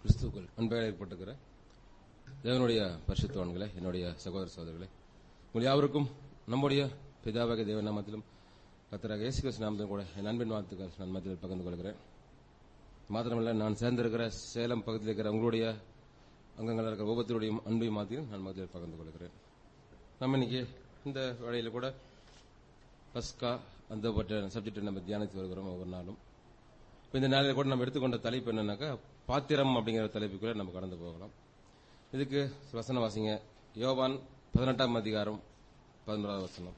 கிறிஸ்துக்குள் அன்பையில் ஏற்பட்டிருக்கிற தேவனுடைய பரிசுத்தவான்களே என்னுடைய சகோதர சகோதரர்களே உங்கள் யாவருக்கும் நம்முடைய பிதாவாக தேவ நாமத்திலும் கத்தராக இயேசு கிறிஸ்து நாமத்திலும் கூட என் அன்பின் வாழ்த்துக்கள் நான் மத்தியில் பகிர்ந்து கொள்கிறேன் மாத்திரமல்ல நான் சேர்ந்திருக்கிற சேலம் பக்கத்தில் இருக்கிற உங்களுடைய அங்கங்கள் இருக்கிற ஒவ்வொருத்தருடைய அன்பையும் மாத்தியும் நான் மத்தியில் பகிர்ந்து கொள்கிறேன் நம்ம இன்னைக்கு இந்த வேளையில கூட பஸ்கா அந்த சப்ஜெக்டை நம்ம தியானித்து வருகிறோம் ஒவ்வொரு நாளும் இப்ப இந்த நாளில் கூட நம்ம எடுத்துக்கொண்ட தலைப்பு என்னன்னாக்கா பாத்திரம் அப்படிங்கிற தலைப்புக்குள்ள நம்ம கடந்து போகலாம் இதுக்கு வசன வாசிங்க யோவான் பதினெட்டாம் அதிகாரம் பதினோராவது வசனம்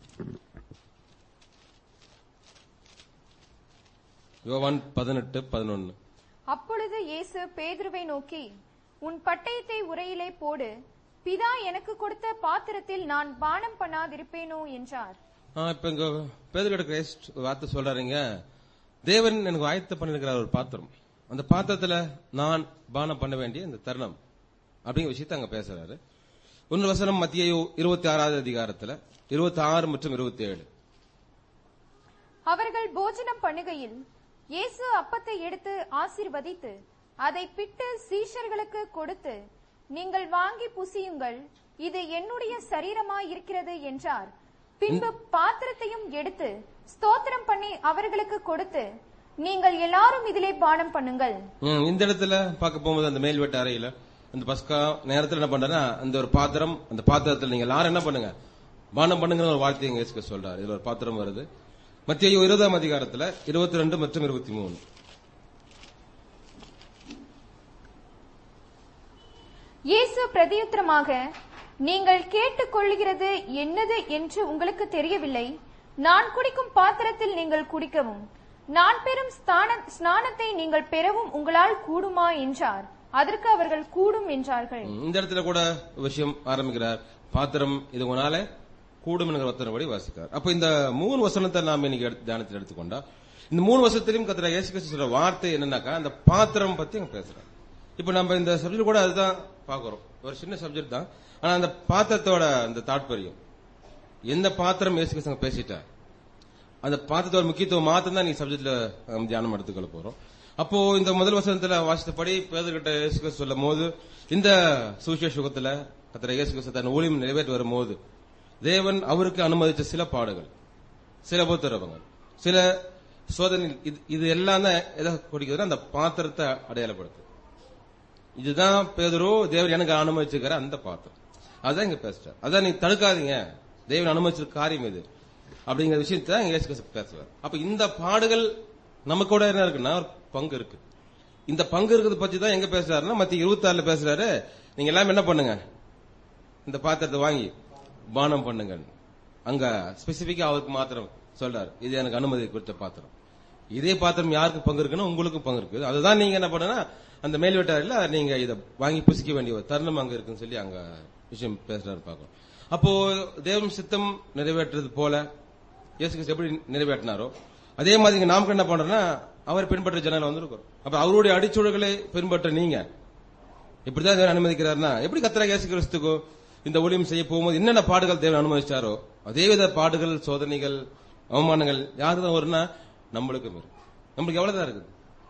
யோவான் பதினெட்டு பதினொன்னு அப்பொழுது இயேசு பேதுருவை நோக்கி உன் பட்டயத்தை உரையிலே போடு பிதா எனக்கு கொடுத்த பாத்திரத்தில் நான் பானம் பண்ணாதிருப்பேனோ என்றார் ஆ, இப்ப இங்க பேதர் கிரைஸ்ட் ஒரு வார்த்தை சொல்றாருங்க தேவன் எனக்கு ஆயத்த பண்ணிருக்கிறார் ஒரு பாத்திரம் அந்த பாத்திரத்துல நான் பானம் பண்ண வேண்டிய இந்த தருணம் அப்படிங்கிற விஷயத்தை அங்க பேசுறாரு ஒன்று வசனம் மத்திய இருபத்தி ஆறாவது அதிகாரத்துல இருபத்தி ஆறு மற்றும் இருபத்தி ஏழு அவர்கள் போஜனம் பண்ணுகையில் இயேசு அப்பத்தை எடுத்து ஆசீர்வதித்து அதை பிட்டு சீஷர்களுக்கு கொடுத்து நீங்கள் வாங்கி புசியுங்கள் இது என்னுடைய சரீரமாய் இருக்கிறது என்றார் பின்பு பாத்திரத்தையும் எடுத்து ஸ்தோத்திரம் பண்ணி அவர்களுக்கு கொடுத்து நீங்கள் எல்லாரும் இதிலே பானம் பண்ணுங்கள் ம், இந்த இடத்துல பார்க்க போகும்போது அந்த மேல்வெட்டு அறையில அந்த பஸ்கா நேரத்துல என்ன பண்றேன்னா அந்த ஒரு பாத்திரம் அந்த பாத்திரத்துல நீங்க எல்லாரும் என்ன பண்ணுங்க பானம் பண்ணுங்கிற ஒரு வார்த்தையை இங்க இயேசு சொல்றாரு இதுல ஒரு பாத்திரம் வருது மத்திய இருபதாம் அதிகாரத்துல இருபத்தி ரெண்டு மற்றும் இருபத்தி மூணு இயேசு பிரதியுத்தரமாக நீங்கள் கேட்டுக்கொள்ளுகிறது என்னது என்று உங்களுக்கு தெரியவில்லை நான் குடிக்கும் பாத்திரத்தில் நீங்கள் குடிக்கவும் நான் பெறும் ஸ்தான- ஸ்நானத்தை நீங்கள் பெறவும் உங்களால் கூடுமா என்றார் அதற்கு அவர்கள் கூடும் என்றார்கள் ம், இந்த இடத்துல கூட ஒரு விஷயம் ஆரம்பிக்கிறார் பாத்திரம் இது உனால கூடும் என்கிற வத்தனபடி வாசிக்கிறார் அப்ப இந்த மூணு வசனத்தை நாம் இன்னைக்கு எடுத்து- தியானத்தில் எடுத்துக்கொண்டா இந்த மூணு வருஷத்திலும் கத்திர இயேசு கிறிஸ்து சொல்ற வார்த்தை என்னன்னாக்கா அந்த பாத்திரம் பத்தி அங்க பேசுறார் இப்ப நம்ம இந்த சப்ஜெக்ட் கூட அதுதான் பாக்குறோம் ஒரு சின்ன சப்ஜெக்ட் தான் ஆனா அந்த பாத்திரத்தோட அந்த தாற்பயம் எந்த பாத்திரம் இயேசு கிறிஸ்து அங்க பேசிட்டார் அந்த பாத்திரத்தோட முக்கியத்துவம் மாத்திரம் தான் நீ சப்ஜெக்ட்ல நம்ம தியானம் எடுத்துக்கொள்ள போறோம் அப்போ இந்த முதல் வசனத்துல வாசித்தபடி பேதர்கிட்ட இயேசு கிறிஸ்து சொல்லும் போது இந்த சுவிசேஷ சுகத்துல கத்திர இயேசு கிறிஸ்து தன் ஊழியம் நிறைவேற்றி வரும்போது தேவன் அவருக்கு அனுமதிச்ச சில பாடுகள் சில உபத்திரவங்கள் சில சோதனை இது- இது எல்லாம் தான் எதை குறிக்கிறதுனா அந்த பாத்திரத்தை அடையாளப்படுத்து இதுதான் பேதரோ தேவன் எனக்கு அனுமதிச்சிருக்கிற அந்த பாத்திரம் அதான் இங்க பேசுறார் அதான் நீங்க தடுக்காதீங்க தேவன் அனுமதிச்சிருக்க காரியம் இது அப்படிங்கிற விஷயத்தை இங்க இயேசு கிறிஸ்து பேசுவார் அப்ப இந்த பாடுகள் நமக்கு கூட என்ன இருக்குன்னா ஒரு பங்கு இருக்கு இந்த பங்கு இருக்கிறத பத்தி தான் எங்க பேசுறாருன்னா மத்திய இருபத்தி ஆறுல பேசுறாரு நீங்க எல்லாமே என்ன பண்ணுங்க இந்த பாத்திரத்தை வாங்கி பானம் பண்ணுங்க அங்க ஸ்பெசிபிக்கா அவருக்கு மாத்திரம் சொல்றாரு இது எனக்கு அனுமதி கொடுத்த பாத்திரம் இதே பாத்திரம் யாருக்கு பங்கு இருக்குன்னா உங்களுக்கும் பங்கு இருக்கு அதுதான் நீங்க என்ன பண்ணுனா அந்த மேல்வெட்டாரில் நீங்க இதை வாங்கி புசிக்க வேண்டிய ஒரு தருணம் அங்க இருக்குன்னு சொல்லி அங்க விஷயம் பேசுறாரு பார்க்கணும் அப்போ தேவன் சித்தம் நிறைவேற்றுறது போல இயேசு கிறிஸ்து எப்படி நிறைவேற்றினாரோ அதே மாதிரி இங்க நாமக்கு என்ன பண்றோம்னா அவர் பின்பற்ற ஜனங்கள் வந்திருக்கிறோம் அப்ப அவருடைய அடிச்சுவடுகளை பின்பற்ற நீங்க இப்படிதான் தேவன் அனுமதிக்கிறார்னா எப்படி கத்திர இயேசு கிறிஸ்துக்கோ இந்த ஊழியம் செய்ய போகும்போது என்னென்ன பாடுகள் தேவன் அனுமதிச்சாரோ அதே வித பாடுகள் சோதனைகள் அவமானங்கள் யாருக்கு தான் வரும்னா நம்மளுக்கும் இருக்கு நம்மளுக்கு எவ்வளவுதான் இருக்குது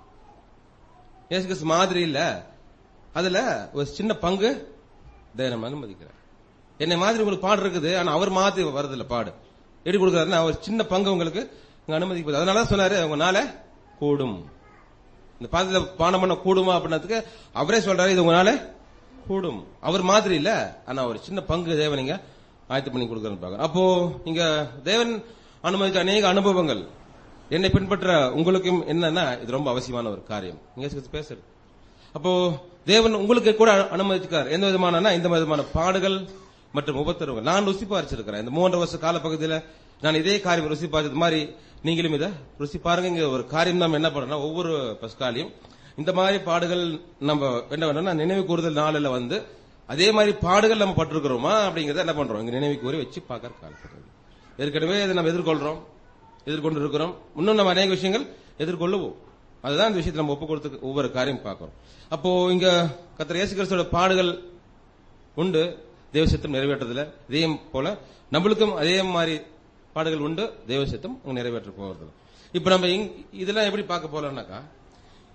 இயேசு கிறிஸ்து மாதிரி இல்ல அதுல ஒரு சின்ன பங்கு தேவன் அனுமதிக்கிறார் என்னை மாதிரி உங்களுக்கு பாடு இருக்குது ஆனா அவர் மாதிரி வருதில்ல பாடு எப்படி கொடுக்குறாருன்னா ஒரு சின்ன பங்கு உங்களுக்கு இங்க அனுமதிக்க அதனால தான் சொன்னாரு உங்களால கூடும் இந்த பாதத்துல பானம் பண்ண கூடுமா அப்படின்னதுக்கு அவரே சொல்றாரு இது உங்களால கூடும் அவர் மாதிரி இல்ல ஆனா ஒரு சின்ன பங்கு தேவன் நீங்க ஆயத்து பண்ணி கொடுக்கறன்னு பாக்க அப்போ இங்க தேவன் அனுமதித்த அநேக அனுபவங்கள் என்னை பின்பற்ற உங்களுக்கும் என்னன்னா இது ரொம்ப அவசியமான ஒரு காரியம் நீங்க பேசுறது அப்போ தேவன் உங்களுக்கு கூட அனுமதிச்சுக்கார் எந்த விதமான இந்த விதமான பாடுகள் மற்றும் உபத்திரவங்கள் நான் ருசி பார்த்திருக்கிறேன் இந்த மூன்று வருஷ காலப்பகுதியில நான் இதே காரியம் ருசி பார்த்தது மாதிரி நீங்களும் இதை ருசி பாருங்க இங்க ஒரு காரியம் நம்ம என்ன பண்றோம்னா ஒவ்வொரு பஸ்காலையும் இந்த மாதிரி பாடுகள் நம்ம என்ன பண்றோம்னா நினைவு கூறுதல் நாளில் வந்து அதே மாதிரி பாடுகள் நம்ம பட்டிருக்கிறோமா அப்படிங்கறத என்ன பண்றோம் இங்க நினைவு கூறி வச்சு பார்க்கற காலப்பகுதி ஏற்கனவே இதை நம்ம எதிர்கொள்றோம் எதிர்கொண்டு இருக்கிறோம் இன்னும் நம்ம அநேக விஷயங்கள் எதிர்கொள்ளுவோம் அதுதான் இந்த விஷயத்தை நம்ம ஒப்பு கொடுத்து ஒவ்வொரு காரியம் பார்க்கிறோம் அப்போ இங்க கத்திர இயேசு கிறிஸ்துவோட பாடுகள் உண்டு தேவ சித்தம் நிறைவேற்றதுல இதே போல நம்மளுக்கும் அதே மாதிரி பாடுகள் உண்டு தேவ சித்தம் அங்க நிறைவேற்ற போகிறது இப்ப நம்ம இங்க- இதெல்லாம் எப்படி பார்க்க போலன்னாக்கா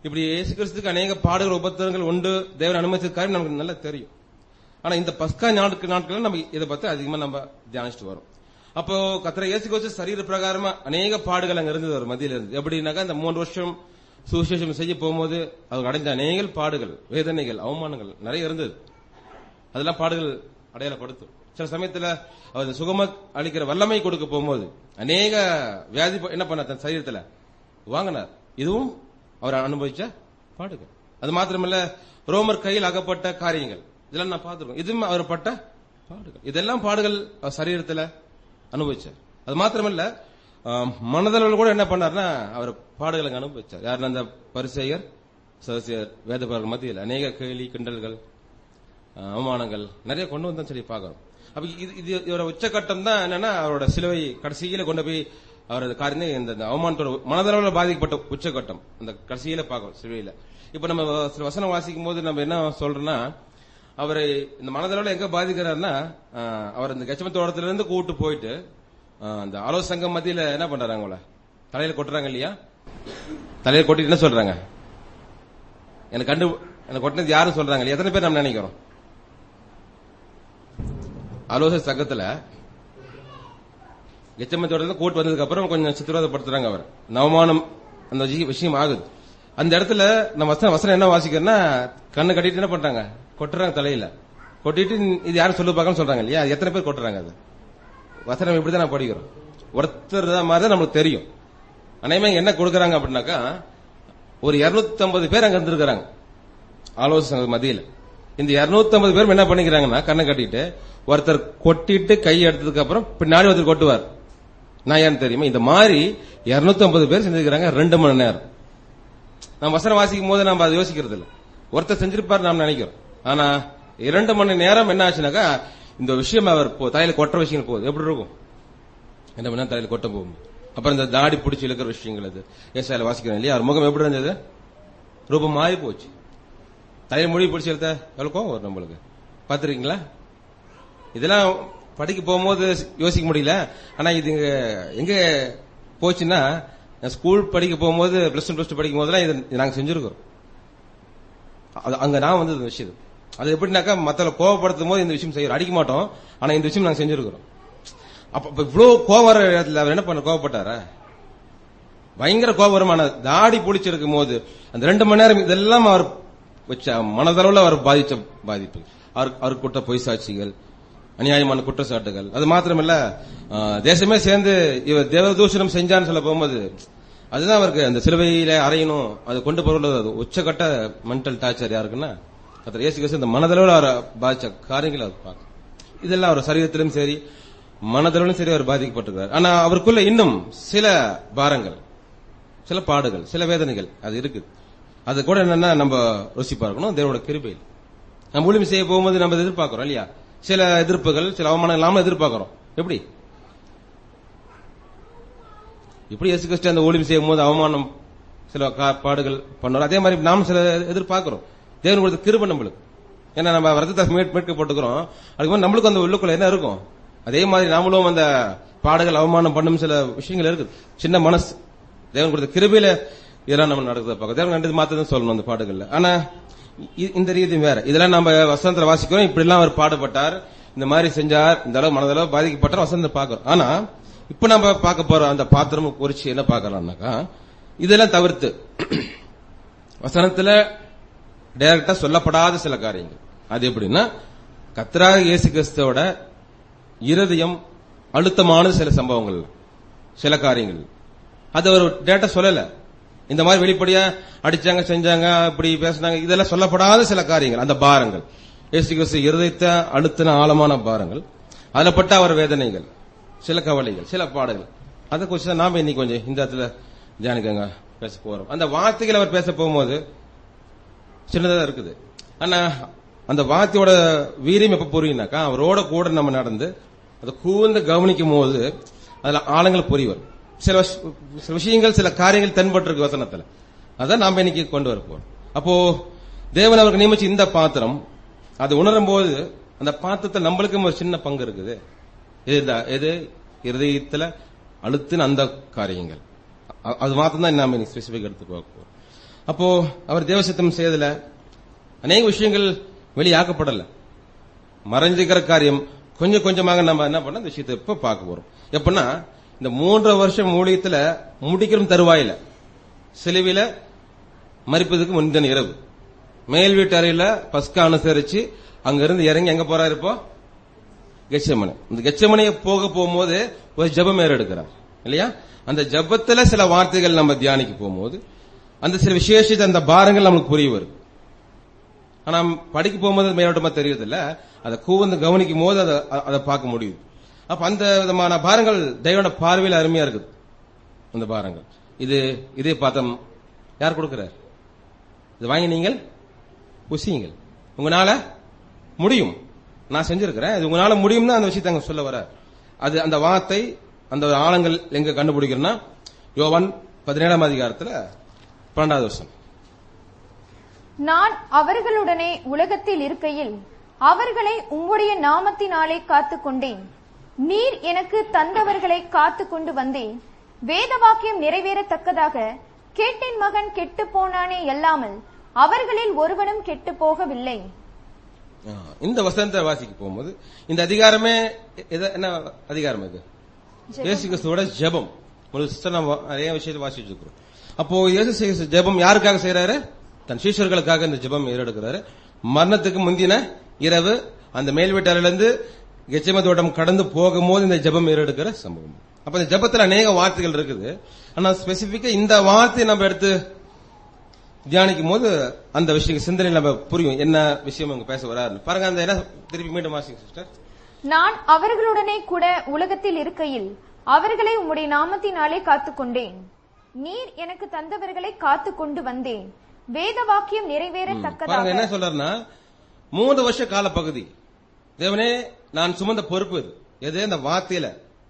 இப்படி இயேசு கிறிஸ்துக்கு அநேக பாடுகள் உபத்திரங்கள் உண்டு தேவன் அனுமதிச்ச காரியம் நமக்கு நல்லா தெரியும் ஆனா இந்த பஸ்கா நாட்கள் நாட்கள் நம்ம இதை பத்தி அதிகமா நம்ம தியானிச்சுட்டு வரோம் அப்போ கத்திர இயேசு கிறிஸ்து சரீர பிரகாரமா அநேக பாடுகள் அங்க இருந்தது ஒரு மத்தியில இருந்து எப்படின்னாக்கா இந்த மூன்று வருஷம் சுவிசேஷம் செய்ய போகும்போது அவர் அடைந்த அநேக பாடுகள் வேதனைகள் அவமானங்கள் நிறைய இருந்தது அதெல்லாம் பாடுகள் அடையாளப்படுத்தும் சில சமயத்துல அவர் இந்த சுகம அளிக்கிற வல்லமை கொடுக்க போகும்போது அநேக வியாதி ப- என்ன பண்ணார் தன் சரீரத்துல வாங்கினார் இதுவும் அவர் அனுபவிச்ச பாடுகள் அது மாத்திரமல்ல ரோமர் கையில் அகப்பட்ட காரியங்கள் இதெல்லாம் நான் பார்த்திருக்கோம் இதுவும் அவர் பட்ட பாடுகள் இதெல்லாம் பாடுகள் அவர் சரீரத்துல அனுபவிச்சார் அது மாத்திரமல்ல ஆம், மனதளவில் கூட என்ன பண்ணார்னா அவர் பாடுகளை அங்க அனுபவிச்சார் யாருன்னா அந்த பரிசெயர் சதசியர் வேதபாரர்கள் மத்தியில் அநேக கேலி கிண்டல்கள் அஹ், அவமானங்கள் நிறைய கொண்டு வந்தோம் சொல்லி பார்க்கறோம் அப்ப இது இது இவரோட உச்சகட்டம் தான் என்னன்னா அவரோட சிலுவை கடைசியில கொண்டு போய் அவரது காரியம் இந்த இந்த அவமானத்தோட மனதளவில் பாதிக்கப்பட்ட உச்சகட்டம் அந்த கடைசியில பார்க்கறோம் சிலுவையில இப்ப நம்ம சில வசனம் வாசிக்கும் போது நம்ம என்ன சொல்றோம்னா அவரை இந்த மனதளவில் எங்க பாதிக்கிறாருன்னா அஹ், அவர் இந்த கச்சம தோட்டத்துல இருந்து கூட்டு போயிட்டு அஹ், அந்த ஆலோசனை சங்கம் மத்தியில என்ன பண்றாங்க அவங்கள தலையில கொட்டுறாங்க இல்லையா தலையில கொட்டிட்டு என்ன சொல்றாங்க எனக்கு கண்டு எனக்கு கொட்டினது யாரும் சொல்றாங்க இல்லையா? எத்தனை பேர் நம்ம நினைக்கிறோம் ஆலோசனை சங்கத்துல எச்சமத்தோட கூட்டு வந்ததுக்கு அப்புறம் கொஞ்சம் சித்திரவதைப்படுத்துறாங்க அவர் நவமானம் அந்த விஷயம் விஷயம் ஆகுது அந்த இடத்துல நம்ம வசனம் வசனம் என்ன வாசிக்கிறோம்னா கண்ணு கட்டிட்டு என்ன பண்றாங்க கொட்டுறாங்க தலையில கொட்டிட்டு இது யாரும் சொல்லு பார்க்கணும் சொல்றாங்க இல்லையா அது எத்தனை பேர் கொட்டுறாங்க அது வசனம் இப்படிதான் நான் படிக்கிறோம் ஒருத்தர் தான் மாதிரி தான் நம்மளுக்கு தெரியும் அனைமே என்ன கொடுக்கறாங்க அப்படின்னாக்கா ஒரு 250 பேர் அங்க இருந்திருக்கிறாங்க ஆலோசனை மத்தியில இந்த 250 பேர் என்ன பண்ணிக்கிறாங்கன்னா கண்ணை கட்டிட்டு ஒருத்தர் கொட்டிட்டு கை எடுத்ததுக்கு அப்புறம் பின்னாடி ஒருத்தர் கொட்டுவார் நான் ஏன்னு தெரியுமா இந்த மாதிரி 250 பேர் செஞ்சிருக்கிறாங்க ரெண்டு மணி நேரம் நம்ம வசனம் வாசிக்கும் போது நம்ம அதை யோசிக்கிறது இல்ல ஒருத்தர் செஞ்சிருப்பார் நாம் நினைக்கிறோம் ஆனா இரண்டு மணி நேரம் என்ன ஆச்சுனாக்கா இந்த விஷயம் அவர் போ- தலையில கொட்டுற விஷயங்கள் போகுது எப்படி இருக்கும் என்ன பண்ணா தலையில கொட்ட போகும் அப்புறம் இந்த தாடி பிடிச்சி இழுக்கிற விஷயங்கள் அது ஏசாயில வாசிக்கிறோம் இல்லையா அவர் முகம் எப்படி இருந்தது ரூபம் மாறி போச்சு தலையில முடி பிடிச்சி இழுத்த எவ்வளவு கோவம் வரும் நம்மளுக்கு பாத்துருக்கீங்களா இதெல்லாம் படிக்க போகும்போது யோசிக்க முடியல ஆனா இது இங்க எங்க போச்சுன்னா நான் ஸ்கூல் படிக்க போகும்போது பிளஸ் ஒன் பிளஸ் டூ படிக்கும் போதெல்லாம் இது நாங்க செஞ்சிருக்கிறோம் அது அங்க நான் வந்து இந்த விஷயம் அது எப்படின்னாக்கா மத்தவங்களை கோவப்படுத்தும் போது இந்த விஷயம் செய்யறோம் அடிக்க மாட்டோம் ஆனா இந்த விஷயம் நாங்க செஞ்சிருக்கிறோம் அப்ப இப்ப இவ்வளவு கோவம் வர இடத்துல அவர் என்ன பண்ண கோவப்பட்டாரா பயங்கர கோபரமான தாடி பிடிச்சிருக்கும் போது அந்த ரெண்டு மணி நேரம் இதெல்லாம் அவர் வச்ச மனதளவுல அவர் பாதிச்ச பாதிப்பு அவர் அவருக்கு கொடுத்த பொய் சாட்சிகள் அநியாயமான குற்றச்சாட்டுகள் அது மாத்திரமல்ல ஆ, தேசமே சேர்ந்து இவர் தேவதூஷணம் செஞ்சான்னு சொல்ல போகும்போது அதுதான் அவருக்கு அந்த சிலுவையில அறையணும் அது கொண்டு போறது அது உச்சகட்ட மென்டல் டார்ச்சர் யாருக்குன்னா கர்த்தர் இயேசு கிறிஸ்து இந்த மனதளவில் அவர் பாதிச்ச காரியங்களை அவர் பார்க்கும் இதெல்லாம் அவர் சரீரத்திலும் சரி மனதளவிலும் சரி அவர் பாதிக்கப்பட்டிருக்கிறார் ஆனா அவருக்குள்ள இன்னும் சில பாரங்கள் சில பாடுகள் சில வேதனைகள் அது இருக்கு அது கூட என்னன்னா நம்ம ருசி பார்க்கணும் தேவனோட கிருபையில் நம்ம ஊழியம் செய்ய போகும்போது நம்ம எதிர்பார்க்கிறோம் இல்லையா சில எதிர்ப்புகள் சில அவமானம் இல்லாம எதிர்பார்க்கிறோம் எப்படி எப்படி இயேசு கிறிஸ்து அந்த ஊழியம் செய்யும் போது அவமானம் சில கா- பாடுகள் பண்ணோம் அதே மாதிரி நாம் சில எதிர்பார்க்கிறோம் தேவன் கொடுத்த கிருபை நம்மளுக்கு ஏன்னா நம்ம ரத்தத்தை மீட் மீட்கப்பட்டுக்கிறோம் அதுக்கு முன்னாடி நம்மளுக்கு அந்த உள்ளுக்குள்ள என்ன இருக்கும் அதே மாதிரி நாமளும் அந்த பாடுகள் அவமானம் பண்ணும் சில விஷயங்கள் இருக்குது சின்ன மனசு தேவன் கொடுத்த கிருபையில இதெல்லாம் நம்ம நடக்குது பார்க்க தேவன் கண்டது மாத்ததான் சொல்லணும் அந்த பாடுகள்ல ஆனா இ- இந்த ரீதி வேற இதெல்லாம் நம்ம வசந்தத்துல வாசிக்கிறோம் இப்படி எல்லாம் அவர் பாடுபட்டார் இந்த மாதிரி செஞ்சார் இந்த அளவு மனதளவு பாதிக்கப்பட்டார் வசந்த பாக்குறோம் ஆனா இப்ப நம்ம பார்க்க போறோம் அந்த பாத்திரமும் குறிச்சு என்ன பார்க்கலாம்னாக்கா இதெல்லாம் தவிர்த்து வசனத்துல டைரக்டா சொல்லப்படாத சில காரியங்கள் அது எப்படின்னா கத்ராக இயேசு கிறிஸ்துவோட இருதயம் அழுத்தமான சில சம்பவங்கள் சில காரியங்கள் அது அவர் டேட்டா சொல்லல இந்த மாதிரி வெளிப்படையா அடிச்சாங்க செஞ்சாங்க இப்படி பேசினாங்க இதெல்லாம் சொல்லப்படாத சில காரியங்கள் அந்த பாரங்கள் இயேசு கிறிஸ்து இருதயத்தை அழுத்தின ஆழமான பாரங்கள் அதுல பட்ட அவர் வேதனைகள் சில கவலைகள் சில பாடல்கள் அதை குறித்து தான் நாம இன்னைக்கு கொஞ்சம் இந்த இடத்துல தியானிக்கங்க பேச போறோம் அந்த வார்த்தைகள் அவர் பேச போகும்போது சின்னதா தான் இருக்குது ஆனா அந்த வார்த்தையோட வீரியம் எப்ப புரியுனாக்கா அவரோட கூட நம்ம நடந்து அதை கூர்ந்து கவனிக்கும் போது அதுல ஆழங்கள் புரிவர் சில விஷ- சில விஷயங்கள் சில காரியங்கள் தென்பட்டிருக்கு வசனத்துல அதான் நாம இன்னைக்கு கொண்டு வர போறோம் அப்போ தேவன் அவருக்கு நியமிச்சு இந்த பாத்திரம் அது உணரும் போது அந்த பாத்திரத்தில் நம்மளுக்கும் ஒரு சின்ன பங்கு இருக்குது இது எது இருதயத்துல அழுத்தின அந்த காரியங்கள் அ- அது மாத்திரம் தான் நாம இன்னைக்கு ஸ்பெசிபிக் எடுத்து பார்க்க போறோம் அப்போ அவர் தேவசித்தம் செய்யறதுல அநேக விஷயங்கள் வெளியாக்கப்படல மறைஞ்சிருக்கிற காரியம் கொஞ்சம் கொஞ்சமாக நம்ம என்ன பண்ண இந்த விஷயத்தை இப்ப பார்க்க போறோம் எப்படின்னா இந்த மூன்றரை வருஷம் ஊழியத்துல முடிக்கிற தருவாயில சிலுவையில மறிப்பதுக்கு முந்தின இரவு மேல் வீட்டு அறையில பஸ்கா அனுசரிச்சு அங்க இருந்து இறங்கி எங்க போறாரு இப்போ கெச்சமனை இந்த கெச்சமனையை போக போகும்போது ஒரு ஜெபம் ஏறெடுக்கிறார் இல்லையா அந்த ஜெபத்துல சில வார்த்தைகள் நம்ம தியானிக்க போகும்போது அந்த சில விசேஷித்த அந்த பாரங்கள் நமக்கு புரிய வரும் ஆனா படிக்க போகும்போது அது மேலோட்டமா தெரியுதில்ல அதை கூர்ந்து கவனிக்கும் போது அதை அதை பார்க்க முடியுது அப்ப அந்த விதமான பாரங்கள் தெய்வோட பார்வையில் அருமையா இருக்குது அந்த பாரங்கள் இது இதே பார்த்தம் யார் கொடுக்கிறார் இது வாங்கி நீங்கள் புசியுங்கள் உங்களால முடியும் நான் செஞ்சிருக்கிறேன் இது உங்களால முடியும்னு அந்த விஷயத்தை அங்க சொல்ல வர அது அந்த வார்த்தை அந்த ஆழங்கள் எங்க கண்டுபிடிக்கிறோம்னா யோவான் பதினேழாம் அதிகாரத்துல பன்னெண்டாவது வருஷம் நான் அவர்களுடனே உலகத்தில் இருக்கையில் அவர்களை உம்முடைய நாமத்தினாலே காத்துக் கொண்டேன் நீர் எனக்கு தந்தவர்களை காத்துக் கொண்டு வந்தேன் வேத வாக்கியம் நிறைவேறத்தக்கதாக கேட்டின் மகன் கெட்டுப் போனானே அல்லாமல் அவர்களில் ஒருவனும் கெட்டுப் போகவில்லை ஆ, இந்த வசனத்தை வாசிக்க போகும்போது இந்த அதிகாரமே எத- என்ன அதிகாரம் இது இயேசு கிறிஸ்துவோட ஜெபம் ஒரு சிஸ்டர் நம்ம நிறைய விஷயத்தை வாசிச்சு இருக்கிறோம் அப்போ இயேசு கிறிஸ்து ஜெபம் யாருக்காக செய்யறாரு தன் சீஷர்களுக்காக இந்த ஜெபம் ஏறெடுக்கிறாரு மரணத்துக்கு முந்தின இரவு அந்த மேல் வீட்டாரிலிருந்து கெச்சம தோட்டம் கடந்து போகும்போது இந்த ஜெபம் ஏறெடுக்கிற சம்பவம் அப்ப இந்த ஜெபத்துல அநேக வார்த்தைகள் இருக்குது ஆனா ஸ்பெசிபிக்கா இந்த வார்த்தையை நம்ம எடுத்து தியானிக்கும் போது அந்த விஷயம் சிந்தனையில் நம்ம புரியும் என்ன விஷயம் அங்க பேச வராரு பாருங்க அந்த என்ன திருப்பி மீண்டும் வாசிங்க சிஸ்டர் நான் அவர்களுடனே கூட உலகத்தில் இருக்கையில் அவர்களை உம்முடைய நாமத்தினாலே காத்துக் கொண்டேன் நீர் எனக்கு தந்தவர்களை காத்துக் கொண்டு வந்தேன் வேத வாக்கியம் பாருங்க நிறைவேறத்தக்கதாக என்ன சொல்றாருன்னா மூன்று வருஷ கால பகுதி தேவனே நான் சுமந்த பொறுப்பு இது எது அந்த வார்த்தையில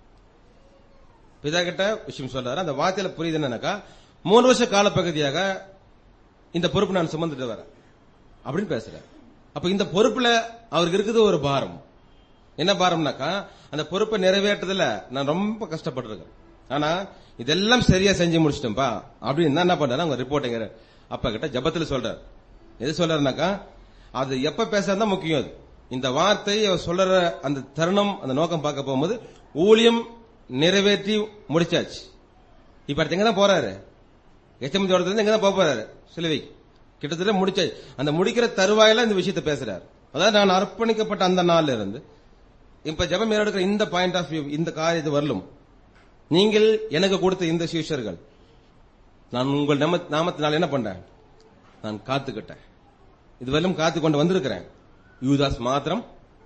பிதா கிட்ட விஷயம் சொல்றாரு அந்த வார்த்தையில புரியுது என்னன்னாக்கா மூணு வருஷ கால பகுதியாக இந்த பொறுப்பு நான் சுமந்துட்டு வரேன் அப்படின்னு பேசுறேன் அப்ப இந்த பொறுப்புல அவருக்கு இருக்குது ஒரு பாரம் என்ன பாரம்னாக்கா அந்த பொறுப்பை நிறைவேற்றதுல நான் ரொம்ப கஷ்டப்பட்டிருக்கேன் ஆனா இதெல்லாம் சரியா செஞ்சு முடிச்சிட்டேன்பா அப்படின்னு தான் என்ன பண்றாரு அவங்க ரிப்போர்ட்டிங் அப்பா கிட்ட ஜபத்துல சொல்றாரு எது சொல்றாருனாக்கா அது எப்ப பேசுறதா முக்கியம் அது இந்த வார்த்தை அவர் சொல்ற அந்த தருணம் அந்த நோக்கம் பார்க்க போகும்போது ஊழியம் நிறைவேற்றி முடிச்சாச்சு இப்ப அடுத்து எங்க தான் போறாரு எச்சமதி தோட்டத்துல எங்க தான் போக போறாரு சிலுவை கிட்டத்தட்ட முடிச்சாச்சு அந்த முடிக்கிற தருவாயில இந்த விஷயத்தை பேசுறாரு அதாவது நான் அர்ப்பணிக்கப்பட்ட அந்த நாள்ல இருந்து இப்ப ஜெபம் எடுக்கிற இந்த பாயிண்ட் ஆஃப் வியூ இந்த காரியத்தை வரலும் நீங்கள் எனக்கு கொடுத்த இந்த சிஷ்யர்கள் நான் உங்கள் நாம நாமத்தினால் என்ன பண்றேன் நான் காத்துக்கிட்டேன் இதுவரையிலும் காத்து கொண்டு வந்திருக்கிறேன் யூதாஸ் மாத்திரம்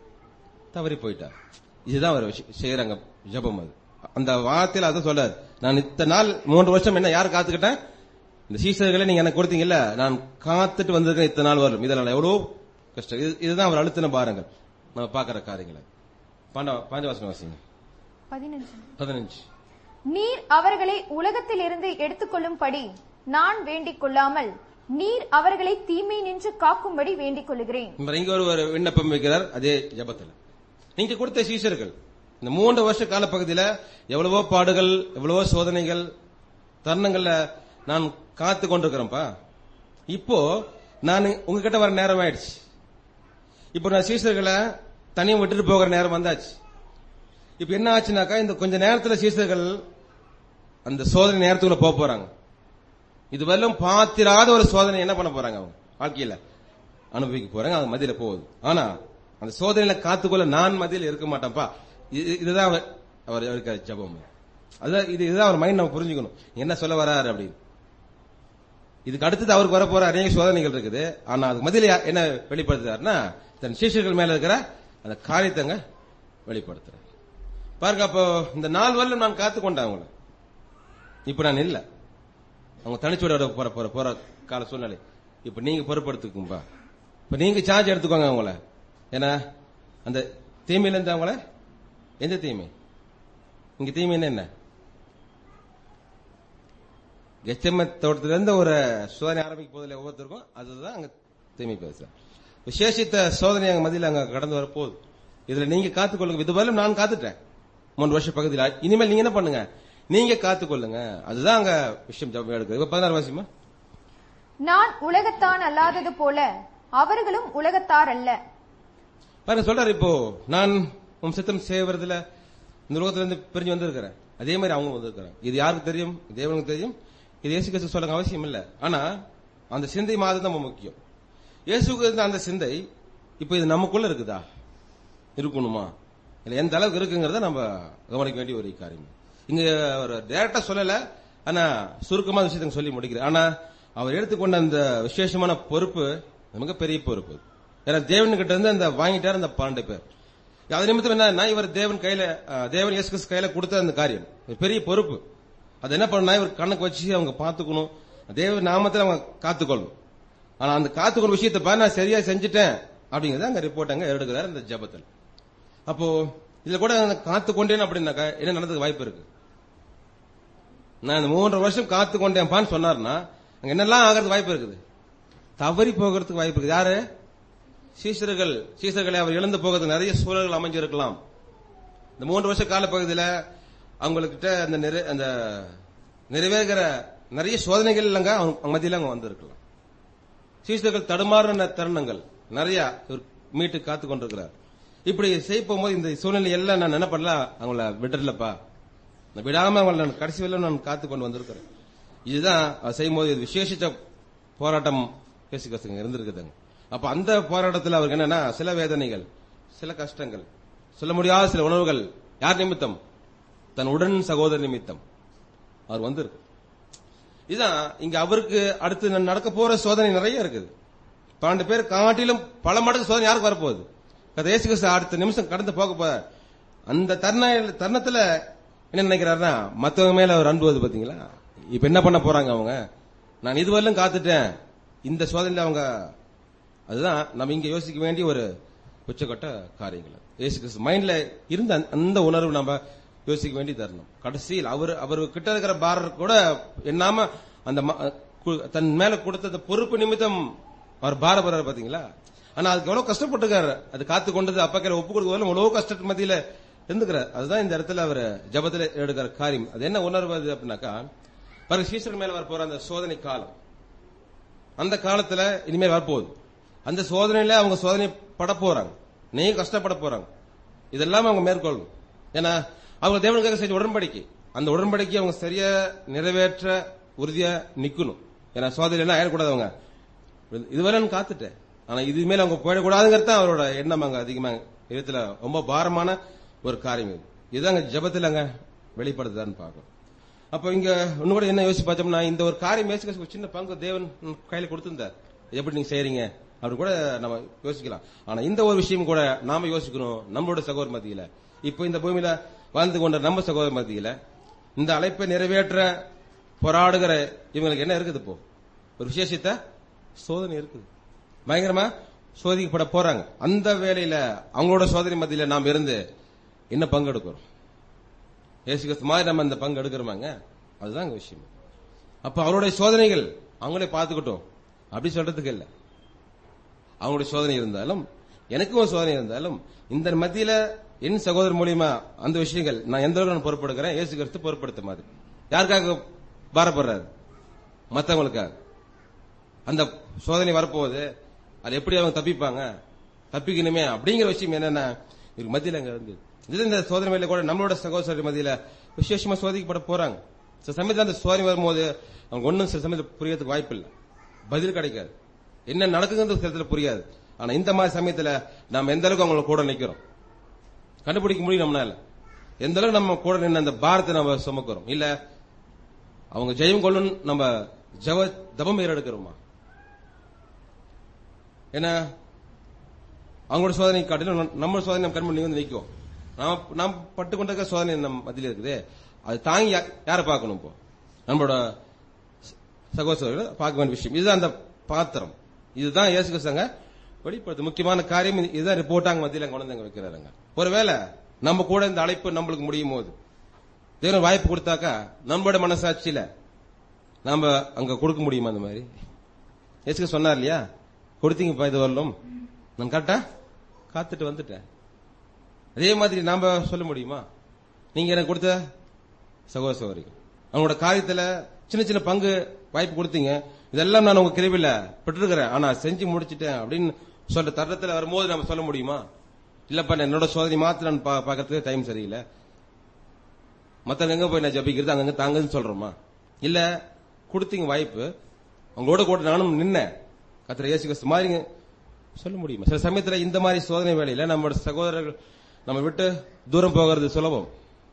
தவறி போயிட்டார் இதுதான் அவர் விஷ- செய்யறாங்க ஜெபம் அது அந்த வார்த்தையில அதை சொல்றாரு நான் இத்தனை நாள் மூன்று வருஷம் என்ன யார் காத்துக்கிட்டேன் இந்த சீசர்களை நீங்க எனக்கு கொடுத்தீங்கல்ல நான் காத்துட்டு வந்திருக்கேன் இத்தனை நாள் வரும் இதனால எவ்வளவு கஷ்டம் இது- இதுதான் அவர் அழுத்தின பாருங்கள் நம்ம பாக்குற காரியங்களை பாண்ட பாஞ்சவாசன வாசிங்க பதினஞ்சு பதினஞ்சு நீர் அவர்களை உலகத்திலிருந்து எடுத்துக்கொள்ளும்படி நான் வேண்டிக் கொள்ளாமல் நீர் அவர்களை தீமை நின்று காக்கும்படி வேண்டிக் கொள்ளுகிறேன் இவர் இங்க ஒரு ஒரு விண்ணப்பம் வைக்கிறார் அதே ஜெபத்துல நீங்க கொடுத்த சீஷர்கள் இந்த மூன்று வருஷ காலப்பகுதியில எவ்வளவோ பாடுகள் எவ்வளவோ சோதனைகள் தருணங்கள்ல நான் காத்து கொண்டிருக்கிறேன்ப்பா இப்போ நான் உங்ககிட்ட வர நேரம் ஆயிடுச்சு இப்போ நான் சீசர்களை தனியா விட்டுட்டு போகிற நேரம் வந்தாச்சு இப்ப என்ன ஆச்சுனாக்கா இந்த கொஞ்ச நேரத்துல சீசர்கள் அந்த சோதனை நேரத்துக்குள்ள போக போறாங்க இது வரலும் பாத்திராத ஒரு சோதனை என்ன பண்ண போறாங்க அவங்க வாழ்க்கையில அனுபவிக்க போறாங்க அது மதியில போகுது ஆனா அந்த சோதனையில காத்துக்கொள்ள நான் மதியில இருக்க மாட்டேன்ப்பா இது- இதுதான் அவர் அவர் இருக்க ஜபம் அதுதான் இது இதுதான் அவர் மைண்ட் நம்ம புரிஞ்சுக்கணும் என்ன சொல்ல வராரு அப்படின்னு இதுக்கு அடுத்தது அவருக்கு வர போற அநேக சோதனைகள் இருக்குது ஆனா அதுக்கு மதியில யா- என்ன வெளிப்படுத்துறாருன்னா தன் சீஷர்கள் மேல இருக்கிற அந்த காரியத்தங்க வெளிப்படுத்துறாரு பாருங்க அப்போ இந்த நாள் வரலும் நான் காத்து கொண்டேன் அவங்கள இப்ப நான் இல்ல அவங்க தனிச்சோட போற போற போற கால சூழ்நிலை இப்ப நீங்க பொறுப்படுத்துக்கும்பா இப்ப நீங்க சார்ஜ் எடுத்துக்கோங்க அவங்கள ஏன்னா அந்த தீமையில இருந்து அவங்கள எந்த தீமை இங்க தீமைன்னா என்ன கெச்சம தோட்டத்துல இருந்து ஒரு சோதனை ஆரம்பிக்க போதில்லை ஒவ்வொருத்தருக்கும் அதுதான் அங்க தீமை பேசுறேன் விசேஷித்த சோதனை அங்க மதியில அங்க கடந்து வர போகுது இதுல நீங்க காத்துக்கொள்ளுங்க இதுவரையிலும் நான் காத்துட்டேன் மூணு வருஷ பகுதியில் இனிமேல் நீங்க என்ன பண்ணுங்க நீங்க காத்துக்கொள்ளுங்க அதுதான் அங்க விஷயம் ஜபம் எடுக்குது இப்ப பதினாறு வாசிமா நான் உலகத்தான் அல்லாதது போல அவர்களும் உலகத்தார் அல்ல பாருங்க சொல்றாரு இப்போ நான் உன் சித்தம் செய்வதில் இந்த உலகத்துல இருந்து பிரிஞ்சு வந்திருக்கிறேன் அதே மாதிரி அவங்க வந்திருக்கிறாங்க இது யாருக்கு தெரியும் தேவனுக்கு தெரியும் இது இயேசு கிறிஸ்து சொல்ல அவசியம் இல்ல ஆனா அந்த சிந்தை மாதிரி தான் ரொம்ப முக்கியம் இயேசுக்கு இருந்த அந்த சிந்தை இப்போ இது நமக்குள்ள இருக்குதா இருக்கணுமா இல்ல எந்த அளவுக்கு இருக்குங்கிறத நம்ம கவனிக்க வேண்டிய ஒரு காரியம் இங்க அவர் டைரக்டா சொல்லல ஆனா சுருக்கமா விஷயத்தை சொல்லி முடிக்கிறேன் ஆனா அவர் எடுத்துக்கொண்ட அந்த விசேஷமான பொறுப்பு மிகப்பெரிய பொறுப்பு ஏன்னா தேவன் கிட்ட இருந்து அந்த வாங்கிட்டார் அந்த பன்னெண்டு பேர் அது நிமித்தம் என்ன இவர் தேவன் கையில அஹ், தேவன் இயேசு கிறிஸ்து கையில கொடுத்த அந்த காரியம் ஒரு பெரிய பொறுப்பு அது என்ன பண்ணா இவர் கணக்கு வச்சு அவங்க பாத்துக்கணும் தேவ நாமத்தில் அவங்க காத்துக்கொள்ளணும் ஆனா அந்த காத்துக்கொள்ள விஷயத்தை பாரு நான் சரியா செஞ்சுட்டேன் அப்படிங்கறத அங்க ரிப்போர்ட் அங்க எடுக்கிறார் இந்த ஜபத்தில் அப்போ இதுல கூட நான் காத்து கொண்டேன் அப்படின்னாக்கா என்ன நடந்ததுக்கு வாய்ப்பு இருக்கு நான் இந்த மூன்றரை வருஷம் காத்து கொண்டேன்பான்னு சொன்னார்னா அங்க என்னெல்லாம் ஆகிறதுக்கு வாய்ப்பு இருக்குது தவறி போகிறதுக்கு வாய்ப்பு இருக்குது யாரு சீசர்கள் சீசர்களை அவர் இழந்து போகிறதுக்கு நிறைய சூழல்கள் அமைஞ்சிருக்கலாம் இந்த மூன்று வருஷ காலப்பகுதியில அவங்ககிட்ட அந்த நிறை- அந்த நிறைவேறுகிற நிறைய சோதனைகள் இல்லைங்க அவங்க மத்தியில அவங்க வந்திருக்கலாம் சீசர்கள் தடுமாறின தருணங்கள் நிறைய இவர் மீட்டு காத்து கொண்டிருக்கிறார் இப்படி செய்ய போகும்போது இந்த சூழ்நிலை எல்லாம் நான் என்ன பண்ணல அவங்கள விடலப்பா நான் விடாம அவங்கள நான் கடைசி வரையிலும் நான் காத்து கொண்டு வந்திருக்கிறேன் இதுதான் அவர் செய்யும்போது இது விசேஷித்த போராட்டம் பேசி கசுங்க இருந்திருக்குதுங்க அப்ப அந்த போராட்டத்தில் அவருக்கு என்னன்னா சில வேதனைகள் சில கஷ்டங்கள் சொல்ல முடியாத சில உணர்வுகள் யார் நிமித்தம் தன் உடன் சகோதர நிமித்தம் அவர் வந்திருக்கு இதுதான் இங்க அவருக்கு அடுத்து ந- நடக்க போற சோதனை நிறைய இருக்குது பன்னெண்டு பேர் காட்டிலும் பல மடங்கு சோதனை யாருக்கு வரப்போகுது கதை இயேசு கிறிஸ்து அடுத்த நிமிஷம் கடந்து போக போற அந்த தருண தருணத்துல என்ன நினைக்கிறாருன்னா மத்தவங்க மேல அவர் அன்புவது பாத்தீங்களா இப்ப என்ன பண்ண போறாங்க அவங்க நான் இதுவரையிலும் காத்துட்டேன் இந்த சோதனையில அவங்க அதுதான் நம்ம இங்க யோசிக்க வேண்டிய ஒரு உச்சக்கட்ட காரியங்கள் இயேசு கிறிஸ்து மைண்ட்ல இருந்த அந்த- அந்த உணர்வு நம்ம யோசிக்க வேண்டிய தருணம் கடைசியில் அவர் அவர் கிட்ட இருக்கிற பாரர் கூட என்னாம அந்த ம- கு- தன் மேல கொடுத்த அந்த பொறுப்பு நிமித்தம் அவர் பாரப்படுறாரு பாத்தீங்களா ஆனா அதுக்கு எவ்வளவு கஷ்டப்பட்டிருக்காரு அது காத்து கொண்டது அப்பா கையில ஒப்பு கொடுக்க எவ்வளவு கஷ்டத்து மத்தியில இருந்துக்கிறார் அதுதான் இந்த இடத்துல அவர் ஜபத்துல எடுக்கிற காரியம் அது என்ன உணர்வு அது அப்படின்னாக்கா பாருங்க சீசன் மேல வர போற அந்த சோதனை காலம் அந்த காலத்துல இனிமேல் வரப்போகுது அந்த சோதனையில அவங்க சோதனை பட போறாங்க நீங்க கஷ்டப்பட போறாங்க இதெல்லாம் அவங்க மேற்கொள்ளணும் ஏன்னா அவங்க தேவனுக்காக செஞ்ச உடன்படிக்கை அந்த உடன்படிக்கை அவங்க சரியா நிறைவேற்ற உறுதியா நிக்கணும் ஏன்னா சோதனை எல்லாம் ஆயிடக்கூடாது அவங்க இதுவரை நான் காத்துட்டேன் ஆனா இது மேல அவங்க போயிடக்கூடாதுங்கிறது தான் அவரோட எண்ணம் அங்க அதிகமா இடத்துல ரொம்ப பாரமான ஒரு காரியம் இது இதுதான் அங்க ஜபத்துல அங்க வெளிப்படுதுதான்னு பார்க்கணும் அப்ப இங்க இன்னும் கூட என்ன யோசிச்சு பார்த்தோம்னா இந்த ஒரு காரியம் யோசிக்க ஒரு சின்ன பங்கு தேவன் கையில கொடுத்திருந்தார் இது எப்படி நீங்க செய்றீங்க அப்படி கூட நம்ம யோசிக்கலாம் ஆனா இந்த ஒரு விஷயம் கூட நாம யோசிக்கணும் நம்மளோட சகோதர மத்தியில இப்போ இந்த பூமியில வாழ்ந்து கொண்ட நம்ம சகோதர மத்தியில இந்த அழைப்பை நிறைவேற்ற போராடுகிற இவங்களுக்கு என்ன இருக்குது இப்போ ஒரு விசேஷத்த சோதனை இருக்குது பயங்கரமா சோதிக்கப்பட போறாங்க அந்த வேலையில அவங்களோட சோதனை மத்தியில நாம் இருந்து என்ன பங்கெடுக்கிறோம் இயேசு கிறிஸ்து மாதிரி நம்ம அந்த பங்கு எடுக்கிறோமாங்க அதுதான் அங்க விஷயம் அப்ப அவருடைய சோதனைகள் அவங்களே பார்த்துக்கிட்டோம் அப்படி சொல்றதுக்கு இல்ல அவங்களுடைய சோதனை இருந்தாலும் எனக்கும் ஒரு சோதனை இருந்தாலும் இந்த மத்தியில என் சகோதரர் மூலியமா அந்த விஷயங்கள் நான் எந்த அளவுக்கு நான் பொறுப்பெடுக்கிறேன் இயேசு கிறிஸ்து பொறுப்படுத்த மாதிரி யாருக்காக பாரப்படுறாரு மத்தவங்களுக்காக அந்த சோதனை வரப்போகுது அது எப்படி அவங்க தப்பிப்பாங்க தப்பிக்கணுமே அப்படிங்கிற விஷயம் என்னன்னா இவருக்கு மத்தியில அங்க இருந்து இது இந்த சோதனை மேல கூட நம்மளோட சகோதரர் மத்தியில விசேஷமா சோதிக்கப்பட போறாங்க சில சமயத்துல அந்த சோதனை வரும்போது அவங்க ஒன்னும் சில சமயத்துல புரியறதுக்கு வாய்ப்பு இல்லை பதில் கிடைக்காது என்ன நடக்குங்கிறது சில இடத்துல புரியாது ஆனா இந்த மாதிரி சமயத்துல நாம எந்த அளவுக்கு அவங்கள கூட நிக்கிறோம் கண்டுபிடிக்க முடியும் நம்மளால எந்த அளவுக்கு நம்ம கூட நின்று அந்த பாரத்தை நம்ம சுமக்கிறோம் இல்ல அவங்க ஜெயம் கொள்ளும் நம்ம ஜவ தபம் எடுக்கிறோமா ஏன்னா அவங்களோட சோதனை காட்டிலும் நம்ம- நம்ம சோதனை நம்ம கண்மணி வந்து நிற்கும் நாம் நாம் பட்டு கொண்டிருக்க சோதனை நம்ம மத்தியில இருக்குது அது தாங்கி யா- யாரை பார்க்கணும் இப்போ நம்மளோட சகோதரர்களை பார்க்க வேண்டிய விஷயம் இதுதான் அந்த பாத்திரம் இதுதான் இயேசு கிறிஸ்தங்க வெளிப்படுத்து முக்கியமான காரியம் இது- இதுதான் ரிப்போர்ட்டாங்க மத்தியில கொண்டு வந்து அங்க வைக்கிறாருங்க ஒருவேளை நம்ம கூட இந்த அழைப்பு நம்மளுக்கு முடியும் போது தேவன் வாய்ப்பு கொடுத்தாக்கா நம்மளோட மனசாட்சியில நாம அங்க கொடுக்க முடியுமா அந்த மாதிரி இயேசு சொன்னார் இல்லையா கொடுத்தீங்கப்பா இது வரலும் நான் கரெக்டா காத்துட்டு வந்துட்டேன் அதே மாதிரி நாம சொல்ல முடியுமா நீங்க எனக்கு கொடுத்த சகோதர சகோதரிகள் அவங்களோட காரியத்துல சின்ன சின்ன பங்கு வாய்ப்பு கொடுத்தீங்க இதெல்லாம் நான் உங்க கிருவில பெற்றிருக்கிறேன் ஆனா செஞ்சு முடிச்சிட்டேன் அப்படின்னு சொல்ற தருணத்துல வரும்போது நம்ம சொல்ல முடியுமா இல்லப்பா நான் என்னோட சோதனை மாத்திரம் நான் பா- பார்க்கறதுக்கு டைம் சரியில்லை மத்தவங்க எங்க போய் நான் ஜபிக்கிறது அங்கங்க தாங்கன்னு சொல்றோமா இல்ல கொடுத்தீங்க வாய்ப்பு அவங்களோட கூட நானும் நின்னேன் கத்திர இயேசு கிறிஸ்து மாதிரிங்க சொல்ல முடியுமா சில சமயத்துல இந்த மாதிரி சோதனை வேலையில நம்மளோட சகோதரர்கள் நம்ம விட்டு தூரம் போகிறது சுலபம்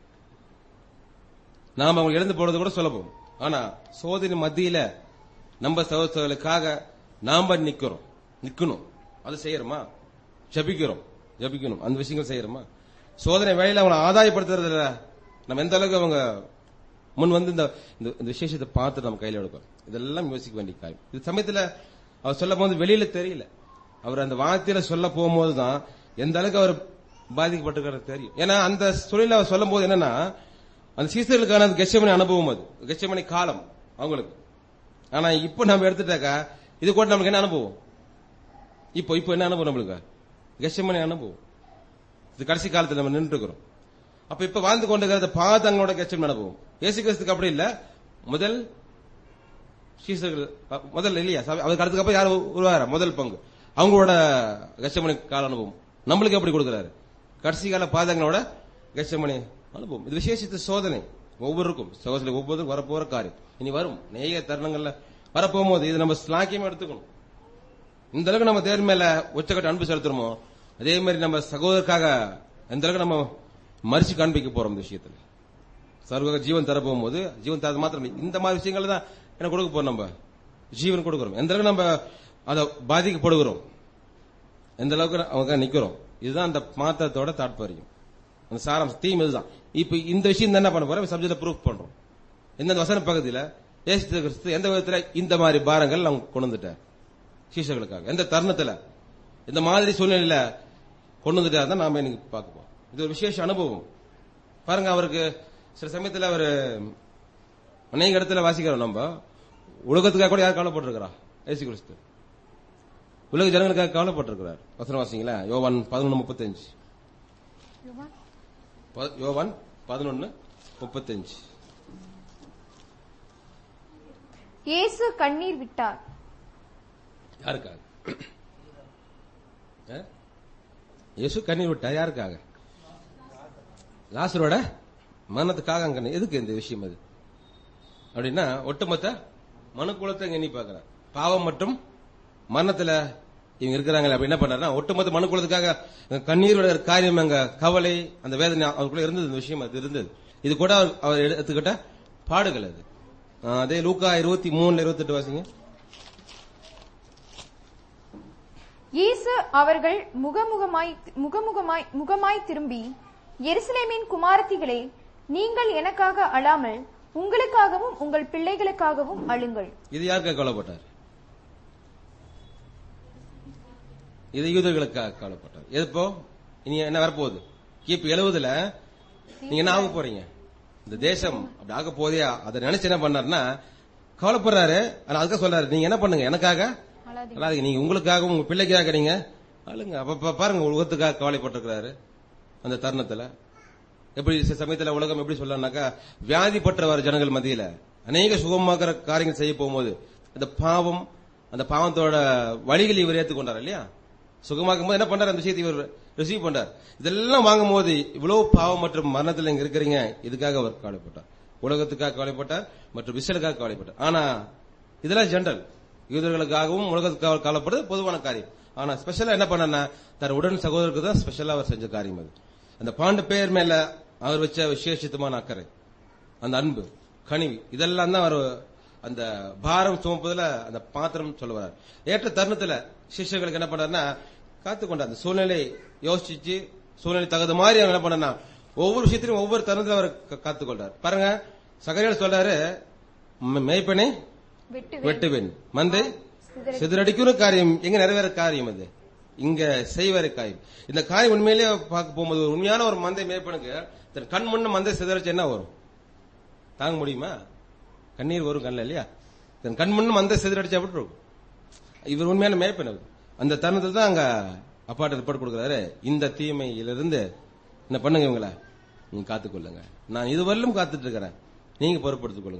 நாம அவங்க இழந்து போறது கூட சுலபம் ஆனா சோதனை மத்தியில நம்ம சகோதரர்களுக்காக நாம நிக்கிறோம் நிக்கணும் அது செய்யறோமா ஜபிக்கிறோம் ஜபிக்கணும் அந்த விஷயங்கள் செய்யறோமா சோதனை வேலையில அவங்களை ஆதாயப்படுத்துறதுல நம்ம எந்த அளவுக்கு அவங்க முன் வந்து இந்த இந்த- இந்த விசேஷத்தை பார்த்து நம்ம கையில எடுக்கணும் இதெல்லாம் யோசிக்க வேண்டிய காரியம் இது சமயத்துல அவர் சொல்ல போது வெளியில தெரியல அவர் அந்த வார்த்தையில சொல்ல போகும்போது தான் எந்த அளவுக்கு அவர் பாதிக்கப்பட்டிருக்கிறது தெரியும் ஏன்னா அந்த சூழலில் அவர் சொல்லும் போது என்னன்னா அந்த சீசர்களுக்கான அந்த கெச்சமணி அனுபவம் அது கெச்சமணி காலம் அவங்களுக்கு ஆனா இப்போ நம்ம எடுத்துட்டாக்கா இது கூட நமக்கு என்ன அனுபவம் இப்போ இப்போ என்ன அனுபவம் நம்மளுக்கு கெச்சமணி அனுபவம் இது கடைசி காலத்துல நம்ம நின்று இருக்கிறோம் அப்ப இப்ப வாழ்ந்து கொண்டிருக்கிறத பார்த்து அவங்களோட கெச்சமணி அனுபவம் இயேசு கிறிஸ்துக்கு அப்படி இல்ல முதல் சீசர்கள் அ, முதல் இல்லையா சபை- அதுக்கு அடுத்துக்கு அப்புறம் யார் உருவார முதல் பங்கு அவங்களோட கச்சமணி கால அனுபவம் நம்மளுக்கு எப்படி கொடுக்கிறாரு கடைசி கால பாதங்களோட கச்சமணி அனுபவம் இது விசேஷித்த சோதனை ஒவ்வொருக்கும் சகோதரி ஒவ்வொருக்கும் வரப்போற காரியம் இனி வரும் நேய தருணங்கள்ல வரப்போகும்போது இது நம்ம ஸ்லாக்கியமா எடுத்துக்கணும் இந்த அளவுக்கு நம்ம தேர் மேல உச்சக்கட்ட அன்பு செலுத்துறோமோ அதே மாதிரி நம்ம சகோதரருக்காக எந்த அளவுக்கு நம்ம மறிச்சு காண்பிக்க போறோம் இந்த விஷயத்துல சர்வக ஜீவன் தர போகும்போது ஜீவன் தரது மாத்திரம் இல்லை. இந்த மாதிரி விஷயங்கள் தான் என்ன கொடுக்க போறோம் நம்ம ஜீவன் கொடுக்கிறோம் எந்த அளவுக்கு நம்ம அதை பாதிக்கப்படுகிறோம் எந்த அளவுக்கு அவங்க நிக்கிறோம் இதுதான் அந்த மாத்திரத்தோட தாற்பயம் அந்த சாராம்சம் தீம் இதுதான் இப்ப இந்த விஷயம் என்ன பண்ண போறோம் சப்ஜெக்ட்ல ப்ரூஃப் பண்றோம் எந்தெந்த வசன பகுதியில ஏசு கிறிஸ்து எந்த விதத்துல இந்த மாதிரி பாரங்கள் அவங்க கொண்டு வந்துட்டார் சீஷர்களுக்காக எந்த தருணத்துல இந்த மாதிரி சூழ்நிலையில கொண்டு வந்துட்டார் தான் நாம இன்னைக்கு பார்க்க போறோம் இது ஒரு விசேஷ அனுபவம் பாருங்க அவருக்கு சில சமயத்துல அவர் அநேக இடத்துல வாசிக்கிறோம் நம்ம உலகத்துக்காக கூட யார் கவலைப்பட்டிருக்கிறா ஏசு கிறிஸ்து உலக ஜனங்களுக்காக கவலைப்பட்டிருக்கிறார் வசனம் வாசிங்களா யோவான் பதினொன்று முப்பத்தஞ்சு ப- யோவான் பதினொன்னு முப்பத்தஞ்சு இயேசு கண்ணீர் விட்டார் யாருக்காக ஆ? இயேசு கண்ணீர் விட்டா யாருக்காக லாசரோட மரணத்துக்காக அங்க எதுக்கு இந்த விஷயம் அது அப்படின்னா ஒட்டுமொத்த மனுக்குலத்தை எண்ணி பார்க்கிறார் பாவம் மற்றும் மரணத்துல இவங்க இருக்கிறாங்களே அப்படி என்ன பண்றாருன்னா ஒட்டுமொத்த மனுக்குலத்துக்காக கண்ணீரோட காரியம் அங்க கவலை அந்த வேதனை அவருக்குள்ள இருந்தது இந்த விஷயம் அது இருந்தது இது கூட அவர் அவர் எடுத்துக்கிட்ட பாடுகள் அது ஆ, அதே லூக்கா இருபத்தி மூணுல இருபத்தெட்டு வாசிங்க இயேசு அவர்கள் முகமுகமாய் முகமுகமாய் முகமாய் திரும்பி எருசலேமின் குமாரத்திகளே நீங்கள் எனக்காக அழாமல் உங்களுக்காகவும் உங்கள் பிள்ளைகளுக்காகவும் அழுங்கள் இது யாருக்காக கவலைப்பட்டார் இது யூதர்களுக்காக கவலைப்பட்டார் எதுப்போ இனி என்ன வரப்போகுது கிபி எழுவதுல நீங்க என்ன ஆக போறீங்க இந்த தேசம் அப்படி ஆக போதே அதை நினைச்சு என்ன பண்ணாருன்னா கவலைப்படுறாரு ஆனா அதுக்காக சொல்றாரு நீங்க என்ன பண்ணுங்க எனக்காக அழாதீங்க. அழாதீங்க நீங்க உங்களுக்காக உங்க பிள்ளைக்காக நீங்க அழுங்க அப்ப பா- பாருங்க உலகத்துக்காக கவலைப்பட்டிருக்கிறாரு அந்த தருணத்துல எப்படி சில சமயத்துல உலகம் எப்படி சொல்லனாக்கா வியாதிப்பட்டவர் ஜனங்கள் மத்தியில அநேக சுகமாக்குற காரியங்கள் செய்ய போகும்போது அந்த பாவம் அந்த பாவத்தோட வழிகளை இவர் ஏத்துக்கொண்டார் இல்லையா சுகமாக்கும் போது என்ன பண்றாரு அந்த விஷயத்தை இவர் ரிசீவ் பண்றார் இதெல்லாம் வாங்கும் போது இவ்வளவு பாவம் மற்றும் மரணத்துல இங்க இருக்கிறீங்க இதுக்காக அவர் கவலைப்பட்டார் உலகத்துக்காக கவலைப்பட்டார் மற்றும் விசலுக்காக கவலைப்பட்டார் ஆனா இதெல்லாம் ஜென்ரல் யூதர்களுக்காகவும் உலகத்துக்காக கவலைப்படுறது பொதுவான காரியம் ஆனா ஸ்பெஷலா என்ன பண்ணனா தன் உடன் சகோதரருக்கு தான் ஸ்பெஷலா அவர் செஞ்ச காரியம் அது அந்த பாண்டு பேர் மேல அவர் வச்ச விசேஷித்தமான அக்கறை அந்த அன்பு கனிவு இதெல்லாம் தான் அவர் அந்த பாரம் சுமப்பதுல அந்த பாத்திரம் சொல்ல வர்றார் ஏற்ற தருணத்துல சிஷ்யர்களுக்கு என்ன பண்றாருன்னா காத்துக்கொண்டார் அந்த சூழ்நிலை யோசிச்சு சூழ்நிலை தகுந்த மாதிரி அவர் என்ன பண்ணா ஒவ்வொரு விஷயத்திலும் ஒவ்வொரு தருணத்துல அவர் கா- காத்துக்கொண்டார் பாருங்க சகரியால் சொல்றாரு "மே- மேய்ப்பனே வெட்டு வெட்டுவேன் மந்தை சிதறடி- சிதறடிக்கிற காரியம் எங்க நிறைவேற காரியம் அது இங்க செய்வர காரியம் இந்த காரியம் உண்மையிலேயே பார்க்க போகும்போது ஒரு உண்மையான ஒரு மந்தை மேய்ப்பனுக்கு தன் கண் முன்ன மந்தை சிதறச்சு என்ன வரும் தாங்க முடியுமா கண்ணீர் வரும் கண்ணில் இல்லையா தன் கண் முன்ன மந்தை சிதறடிச்சா எப்படி இருக்கும் இவர் உண்மையான மேய்ப்பன் அவர் அந்த தருணத்தில் தான் அங்க அப்பாட்ட ரிப்போர்ட் கொடுக்குறாரு இந்த தீமையிலிருந்து என்ன பண்ணுங்க இவங்கள நீங்க காத்துக்கொள்ளுங்க நான் இதுவரையிலும் காத்துட்டு இருக்கிறேன் நீங்க பொறுப்படுத்திக் கொள்ளுங்கப்பா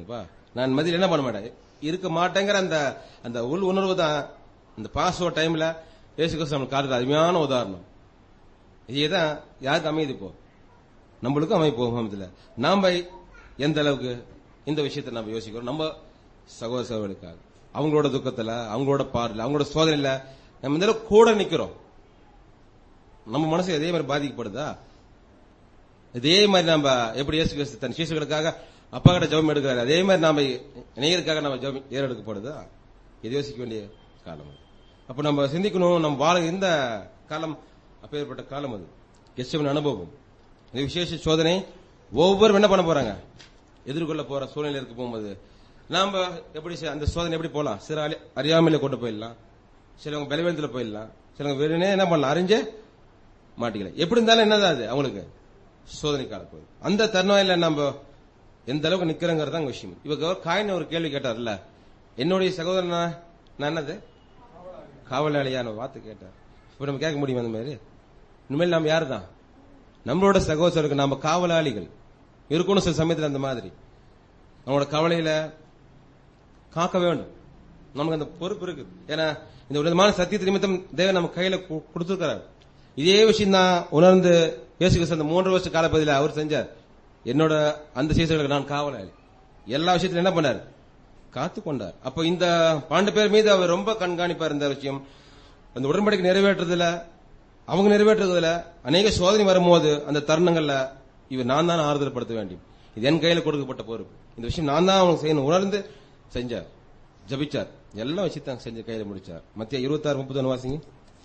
நான் மதியில் என்ன பண்ண மாட்டேன் இருக்க மாட்டேங்கிற அந்த அந்த உள் உணர்வு தான் இந்த பாஸ்வோ டைம்ல இயேசு கிறிஸ்து நம்மளுக்கு காட்டுற அருமையான உதாரணம் இதுதான் யாருக்கு அமையுது இப்போ நம்மளுக்கும் அமைப்பு முகமதுல நாம எந்த அளவுக்கு இந்த விஷயத்தை நம்ம யோசிக்கிறோம் நம்ம சகோதர சகோதரிக்காக அவங்களோட துக்கத்துல அவங்களோட பார்வையில அவங்களோட சோதனையில நம்ம இந்த அளவுக்கு கூட நிக்கிறோம் நம்ம மனசு இதே மாதிரி பாதிக்கப்படுதா இதே மாதிரி நம்ம எப்படி இயேசு கிறிஸ்து தன் சீசுகளுக்காக அப்பா கிட்ட ஜெபம் எடுக்கிறாரு அதே மாதிரி நாம நேயருக்காக நம்ம ஜெபம் ஏறெடுக்கப்படுதா இது யோசிக்க வேண்டிய காலம் அது. அப்ப நம்ம சிந்திக்கணும் நம்ம வாழ இந்த காலம் அப்பேற்பட்ட காலம் அது கெஸ்டவன் அனுபவம் இந்த விசேஷ சோதனை ஒவ்வொரு என்ன பண்ண போறாங்க எதிர்கொள்ள போற சூழ்நிலை இருக்க போகும்போது நாம எப்படி செ- அந்த சோதனை எப்படி போலாம் சில அறி- அறியாமையில கொண்டு போயிடலாம் சிலவங்க பலவீனத்துல போயிடலாம் சிலவங்க வெறுனே என்ன பண்ணலாம் அறிஞ்சே மாட்டிக்கல எப்படி இருந்தாலும் என்னதான் அது அவங்களுக்கு சோதனை காலப்போகுது அந்த தருணாயில நம்ம எந்த அளவுக்கு நிக்கிறோங்கிறது தான் விஷயம் இவங்க காயின் ஒரு கேள்வி கேட்டார்ல என்னுடைய சகோதரன் நான் நான் என்னது காவலாளியான வார்த்தை கேட்டார் இப்ப நம்ம கேட்க முடியுமா அந்த மாதிரி இனிமேல் நாம் யார் தான் நம்மளோட சகோதரருக்கு நாம காவலாளிகள் இருக்கணும் சில சமயத்துல அந்த மாதிரி நம்மளோட கவலையில காக்க வேண்டும் நமக்கு அந்த பொறுப்பு இருக்கு ஏன்னா இந்த விதமான சத்தியத்து நிமித்தம் தேவன் நம்ம கையில கு- கொடுத்திருக்கிறார் இதே விஷயம் தான் உணர்ந்து இயேசு கிறிஸ்து அந்த மூன்று வருஷ காலப்பகுதியில் அவர் செஞ்சார் என்னோட அந்த சீசர்களுக்கு நான் காவலாளி எல்லா விஷயத்திலும் என்ன பண்ணார் காத்து கொண்டார் அப்ப இந்த பாண்டு பேர் மீது அவர் ரொம்ப கண்காணிப்பா இருந்த விஷயம் அந்த உடன்படிக்கை நிறைவேற்றுறதுல அவங்க நிறைவேற்றுறதுல அநேக சோதனை வரும்போது அந்த தருணங்கள்ல இவர் நான் தான் ஆறுதல் படுத்த வேண்டும் இது என் கையில கொடுக்கப்பட்ட பொறுப்பு இந்த விஷயம் நான் தான் அவங்க செய்யணும் உணர்ந்து செஞ்சார் ஜபிச்சார் எல்லா விஷயத்தையும் செஞ்சு கையில முடிச்சார் மத்திய இருபத்தாறு முப்பது வாசிங்க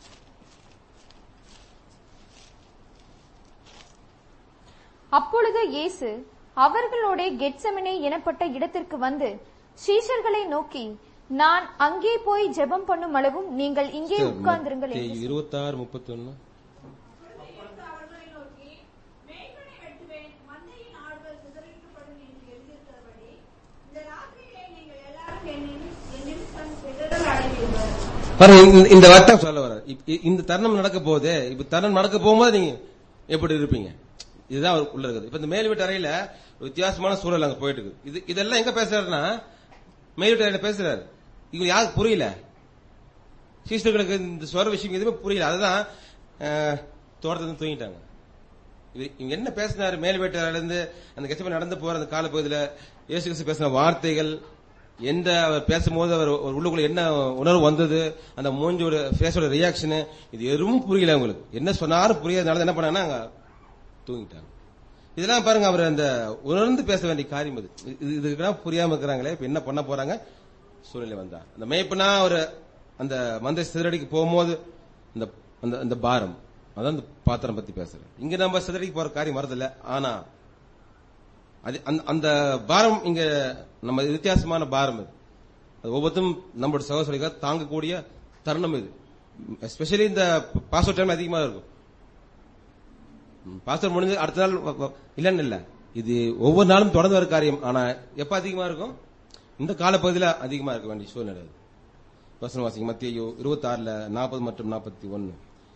அப்பொழுது இயேசு அவர்களோட கெட்செமனே எனப்பட்ட இடத்திற்கு வந்து சீஷர்களை நோக்கி நான் அங்கே போய் ஜெபம் பண்ணும் அளவும் நீங்கள் இங்கே உட்கார்ந்திருங்கள் என்று இருபத்தாறு முப்பத்தி ஒன்னு அவர்களை நோக்கி மேய்ப்பனை வெட்டுவேன் மந்தையின் ஆடுகள் சிதறிக்கப்படும் என்று எழுதியிருக்கிறபடி இந்த ராத்திரியிலே நீங்கள் எல்லாரும் என்னில் என்னில் சிதறல் அடைவீர்கள் பாருங்க இந்த- இந்த வட்டம் சொல்ல வர இந்த தருணம் நடக்க போகுது இப்ப தருணம் நடக்க போகும்போது நீங்க எப்படி இருப்பீங்க இதுதான் அவர் உள்ள இருக்குது இப்ப இந்த மேல் வீட்டு அறையில ஒரு வித்தியாசமான சூழல் அங்க போயிட்டு இருக்கு இது இதெல்லாம் எங்க பேசுறாருன்னா மேல் வீட்டு அறையில பேசுறாரு இவங்க யாருக்கு புரியல சீஸ்டர்களுக்கு இந்த சொல்ற விஷயம் எதுவுமே புரியல அதுதான் அஹ், தோட்டத்துல இருந்து தூங்கிட்டாங்க இது இவங்க என்ன பேசினாரு மேல் வீட்டாரில இருந்து அந்த கட்சி நடந்து போற அந்த காலப்பகுதியில இயேசு கிறிஸ்து பேசின வார்த்தைகள் எந்த அவர் பேசும்போது அவர் ஒரு உள்ளுக்குள்ள என்ன உணர்வு வந்தது அந்த மூஞ்சோட ஃபேஸோட ரியாக்ஷன் இது எதுவும் புரியல அவங்களுக்கு என்ன சொன்னாலும் புரியாதனால என்ன பண்ணாங்கன்னா அங்க தூங்கிட்டாங்க இதெல்லாம் பாருங்க அவர் அந்த உணர்ந்து பேச வேண்டிய காரியம் அது இது இதுக்கெல்லாம் புரியாம இருக்கிறாங்களே இப்ப என்ன பண்ண போறாங்க சூழ்நிலை வந்தா அந்த மேய்ப்புனா ஒரு அந்த மந்தை சிதறடிக்கு போகும்போது அந்த அந்த அந்த பாரம் அதான் அந்த பாத்திரம் பத்தி பேசுறேன் இங்க நம்ம சிதறடிக்கு போற காரியம் வரதில்ல ஆனா அது அந்த- அந்த பாரம் இங்க நம்ம வித்தியாசமான பாரம் இது அது ஒவ்வொருத்தரும் நம்மளோட சகோதரிக்காக தாங்கக்கூடிய தருணம் இது எஸ்பெஷலி இந்த பாஸ்வேர்ட் டைம் அதிகமா இருக்கும் பாஸ்வேர்ட் முடிஞ்சு அடுத்த நாள் வ- வ- இல்லன்னு இல்ல இது ஒவ்வொரு நாளும் தொடர்ந்து வர காரியம் ஆனா எப்ப அதிகமா இருக்கும் இந்த காலப்பகுதியில அதிகமா இருக்க வேண்டிய சூழ்நிலை அது. வசனம் வாசிங்க மத்திய இருபத்தி ஆறுல நாற்பது மற்றும் நாற்பத்தி ஒன்னு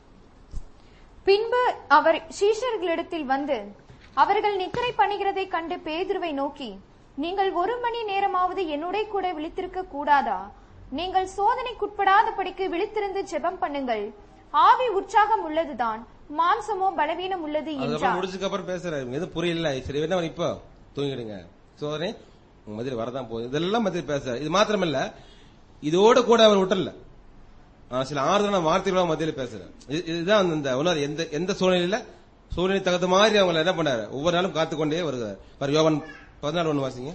பின்பு அவர் சீஷர்களிடத்தில் வந்து அவர்கள் நித்திரை பண்ணுகிறதைக் கண்டு பேதுருவை நோக்கி நீங்கள் ஒரு மணி நேரமாவது என்னுடைய கூட விழித்திருக்க கூடாதா நீங்கள் சோதனைக்குட்படாதபடிக்கு விழித்திருந்து ஜெபம் பண்ணுங்கள் ஆவி உற்சாகம் உள்ளதுதான் மாம்சமோ பலவீனம் உள்ளது அதுக்கப்புறம் என்றார் முடிச்சதுக்கு அப்புறம் பேசுறாரு இவங்க எதுவும் புரியல சரி என்ன பண்ணு இப்போ தூங்கிடுங்க சோதனை உங்க மதியில் வரதான் போகுது இதெல்லாம் மத்தியில் பேசுறாரு இது மாத்திரமல்ல இதோட கூட அவர் விட்டல ஆ, சில ஆறுதலான வார்த்தைகளும் மத்தியில் பேசுறாரு இது- இதுதான் அந்த- இந்த உணர்வு எந்த எந்த சூழ்நிலையில சூழ்நிலை தகுந்த மாதிரி அவங்களை என்ன பண்ணாரு ஒவ்வொரு நாளும் காத்துக்கொண்டே வருகிறார் பாரு யோவன் பதினாலு ஒண்ணு வாசிங்க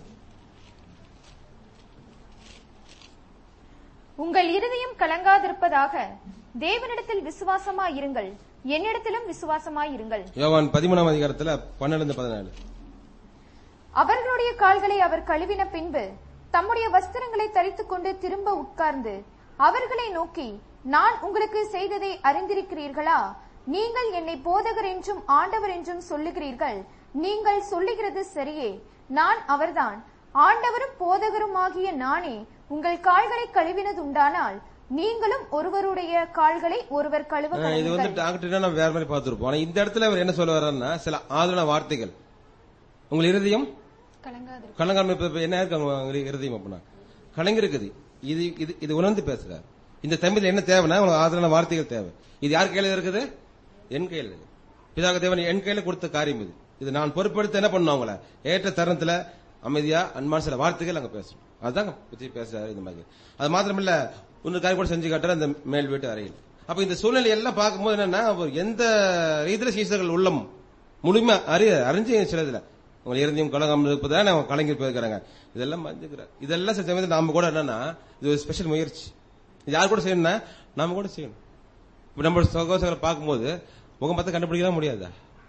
உங்கள் இருதயம் கலங்காதிருப்பதாக தேவனிடத்தில் விசுவாசமாயிருங்கள் என்னிடத்திலும் விசுவாசமாயிருங்கள் யோவான் பதிமூணாம் அதிகாரத்துல பன்னெண்டு பதினாலு அவர்களுடைய கால்களை அவர் கழுவின பின்பு தம்முடைய வஸ்திரங்களை தரித்துக் கொண்டு திரும்ப உட்கார்ந்து அவர்களை நோக்கி நான் உங்களுக்கு செய்ததை அறிந்திருக்கிறீர்களா நீங்கள் என்னை போதகர் என்றும் ஆண்டவர் என்றும் சொல்லுகிறீர்கள் நீங்கள் சொல்லுகிறது சரியே நான் அவர்தான் ஆண்டவரும் போதகருமாகிய நானே உங்கள் கால்களை கழுவினது உண்டானால் நீங்களும் ஒருவருடைய கால்களை ஒருவர் கழுவ ஆ, இது வந்து கடவுங்கள். டாக்டர் நம்ம வேற மாதிரி பார்த்திருப்போம் ஆனா இந்த இடத்துல அவர் என்ன சொல்ல வர்றாருன்னா சில ஆதரவான வார்த்தைகள் உங்கள் இருதயம் கலங்காது கலங்காம இப்ப- இப்ப என்ன இருக்கு அவங்க இருதயம் அப்படின்னா கலங்கி இருக்குது இது இது இது உணர்ந்து பேசுறாரு இந்த தம்பியில் என்ன தேவைன்னா உங்களுக்கு ஆதரவான வார்த்தைகள் தேவை இது யார் கையில இருக்குது என் கையில இருக்கு பிதாக தேவன் என் கையில கொடுத்த காரியம் இது இது நான் பொறுப்பெடுத்து என்ன பண்ணும் அவங்கள ஏற்ற தருணத்துல அமைதியா அன்பான சில வார்த்தைகள் அங்க பேசணும் அதுதான் பத்தி பேசுறாரு இந்த மாதிரி அது மாத்திரமில்ல இன்னொரு காரியம் கூட செஞ்சு காட்டுற அந்த மேல் வீட்டு அறையில் அப்ப இந்த சூழ்நிலை எல்லாம் பார்க்கும்போது என்னன்னா அவர் எந்த ரீதியில சீசர்கள் உள்ளம் முழுமை அறிய அறிஞ்சு சிலதுல உங்களை இருந்தையும் கலங்காம இருப்பதான் அவங்க கலங்கி போயிருக்கிறாங்க இதெல்லாம் மறந்துக்கிறார் இதெல்லாம் சில சமயத்தில் நாம கூட என்னன்னா இது ஒரு ஸ்பெஷல் முயற்சி இது யார் கூட செய்யணும்னா நாம கூட செய்யணும் இப்ப நம்ம சகோதரர்களை பார்க்கும்போது முகம் பார்த்து கண்டுபிடிக்கலாம் முடியாதா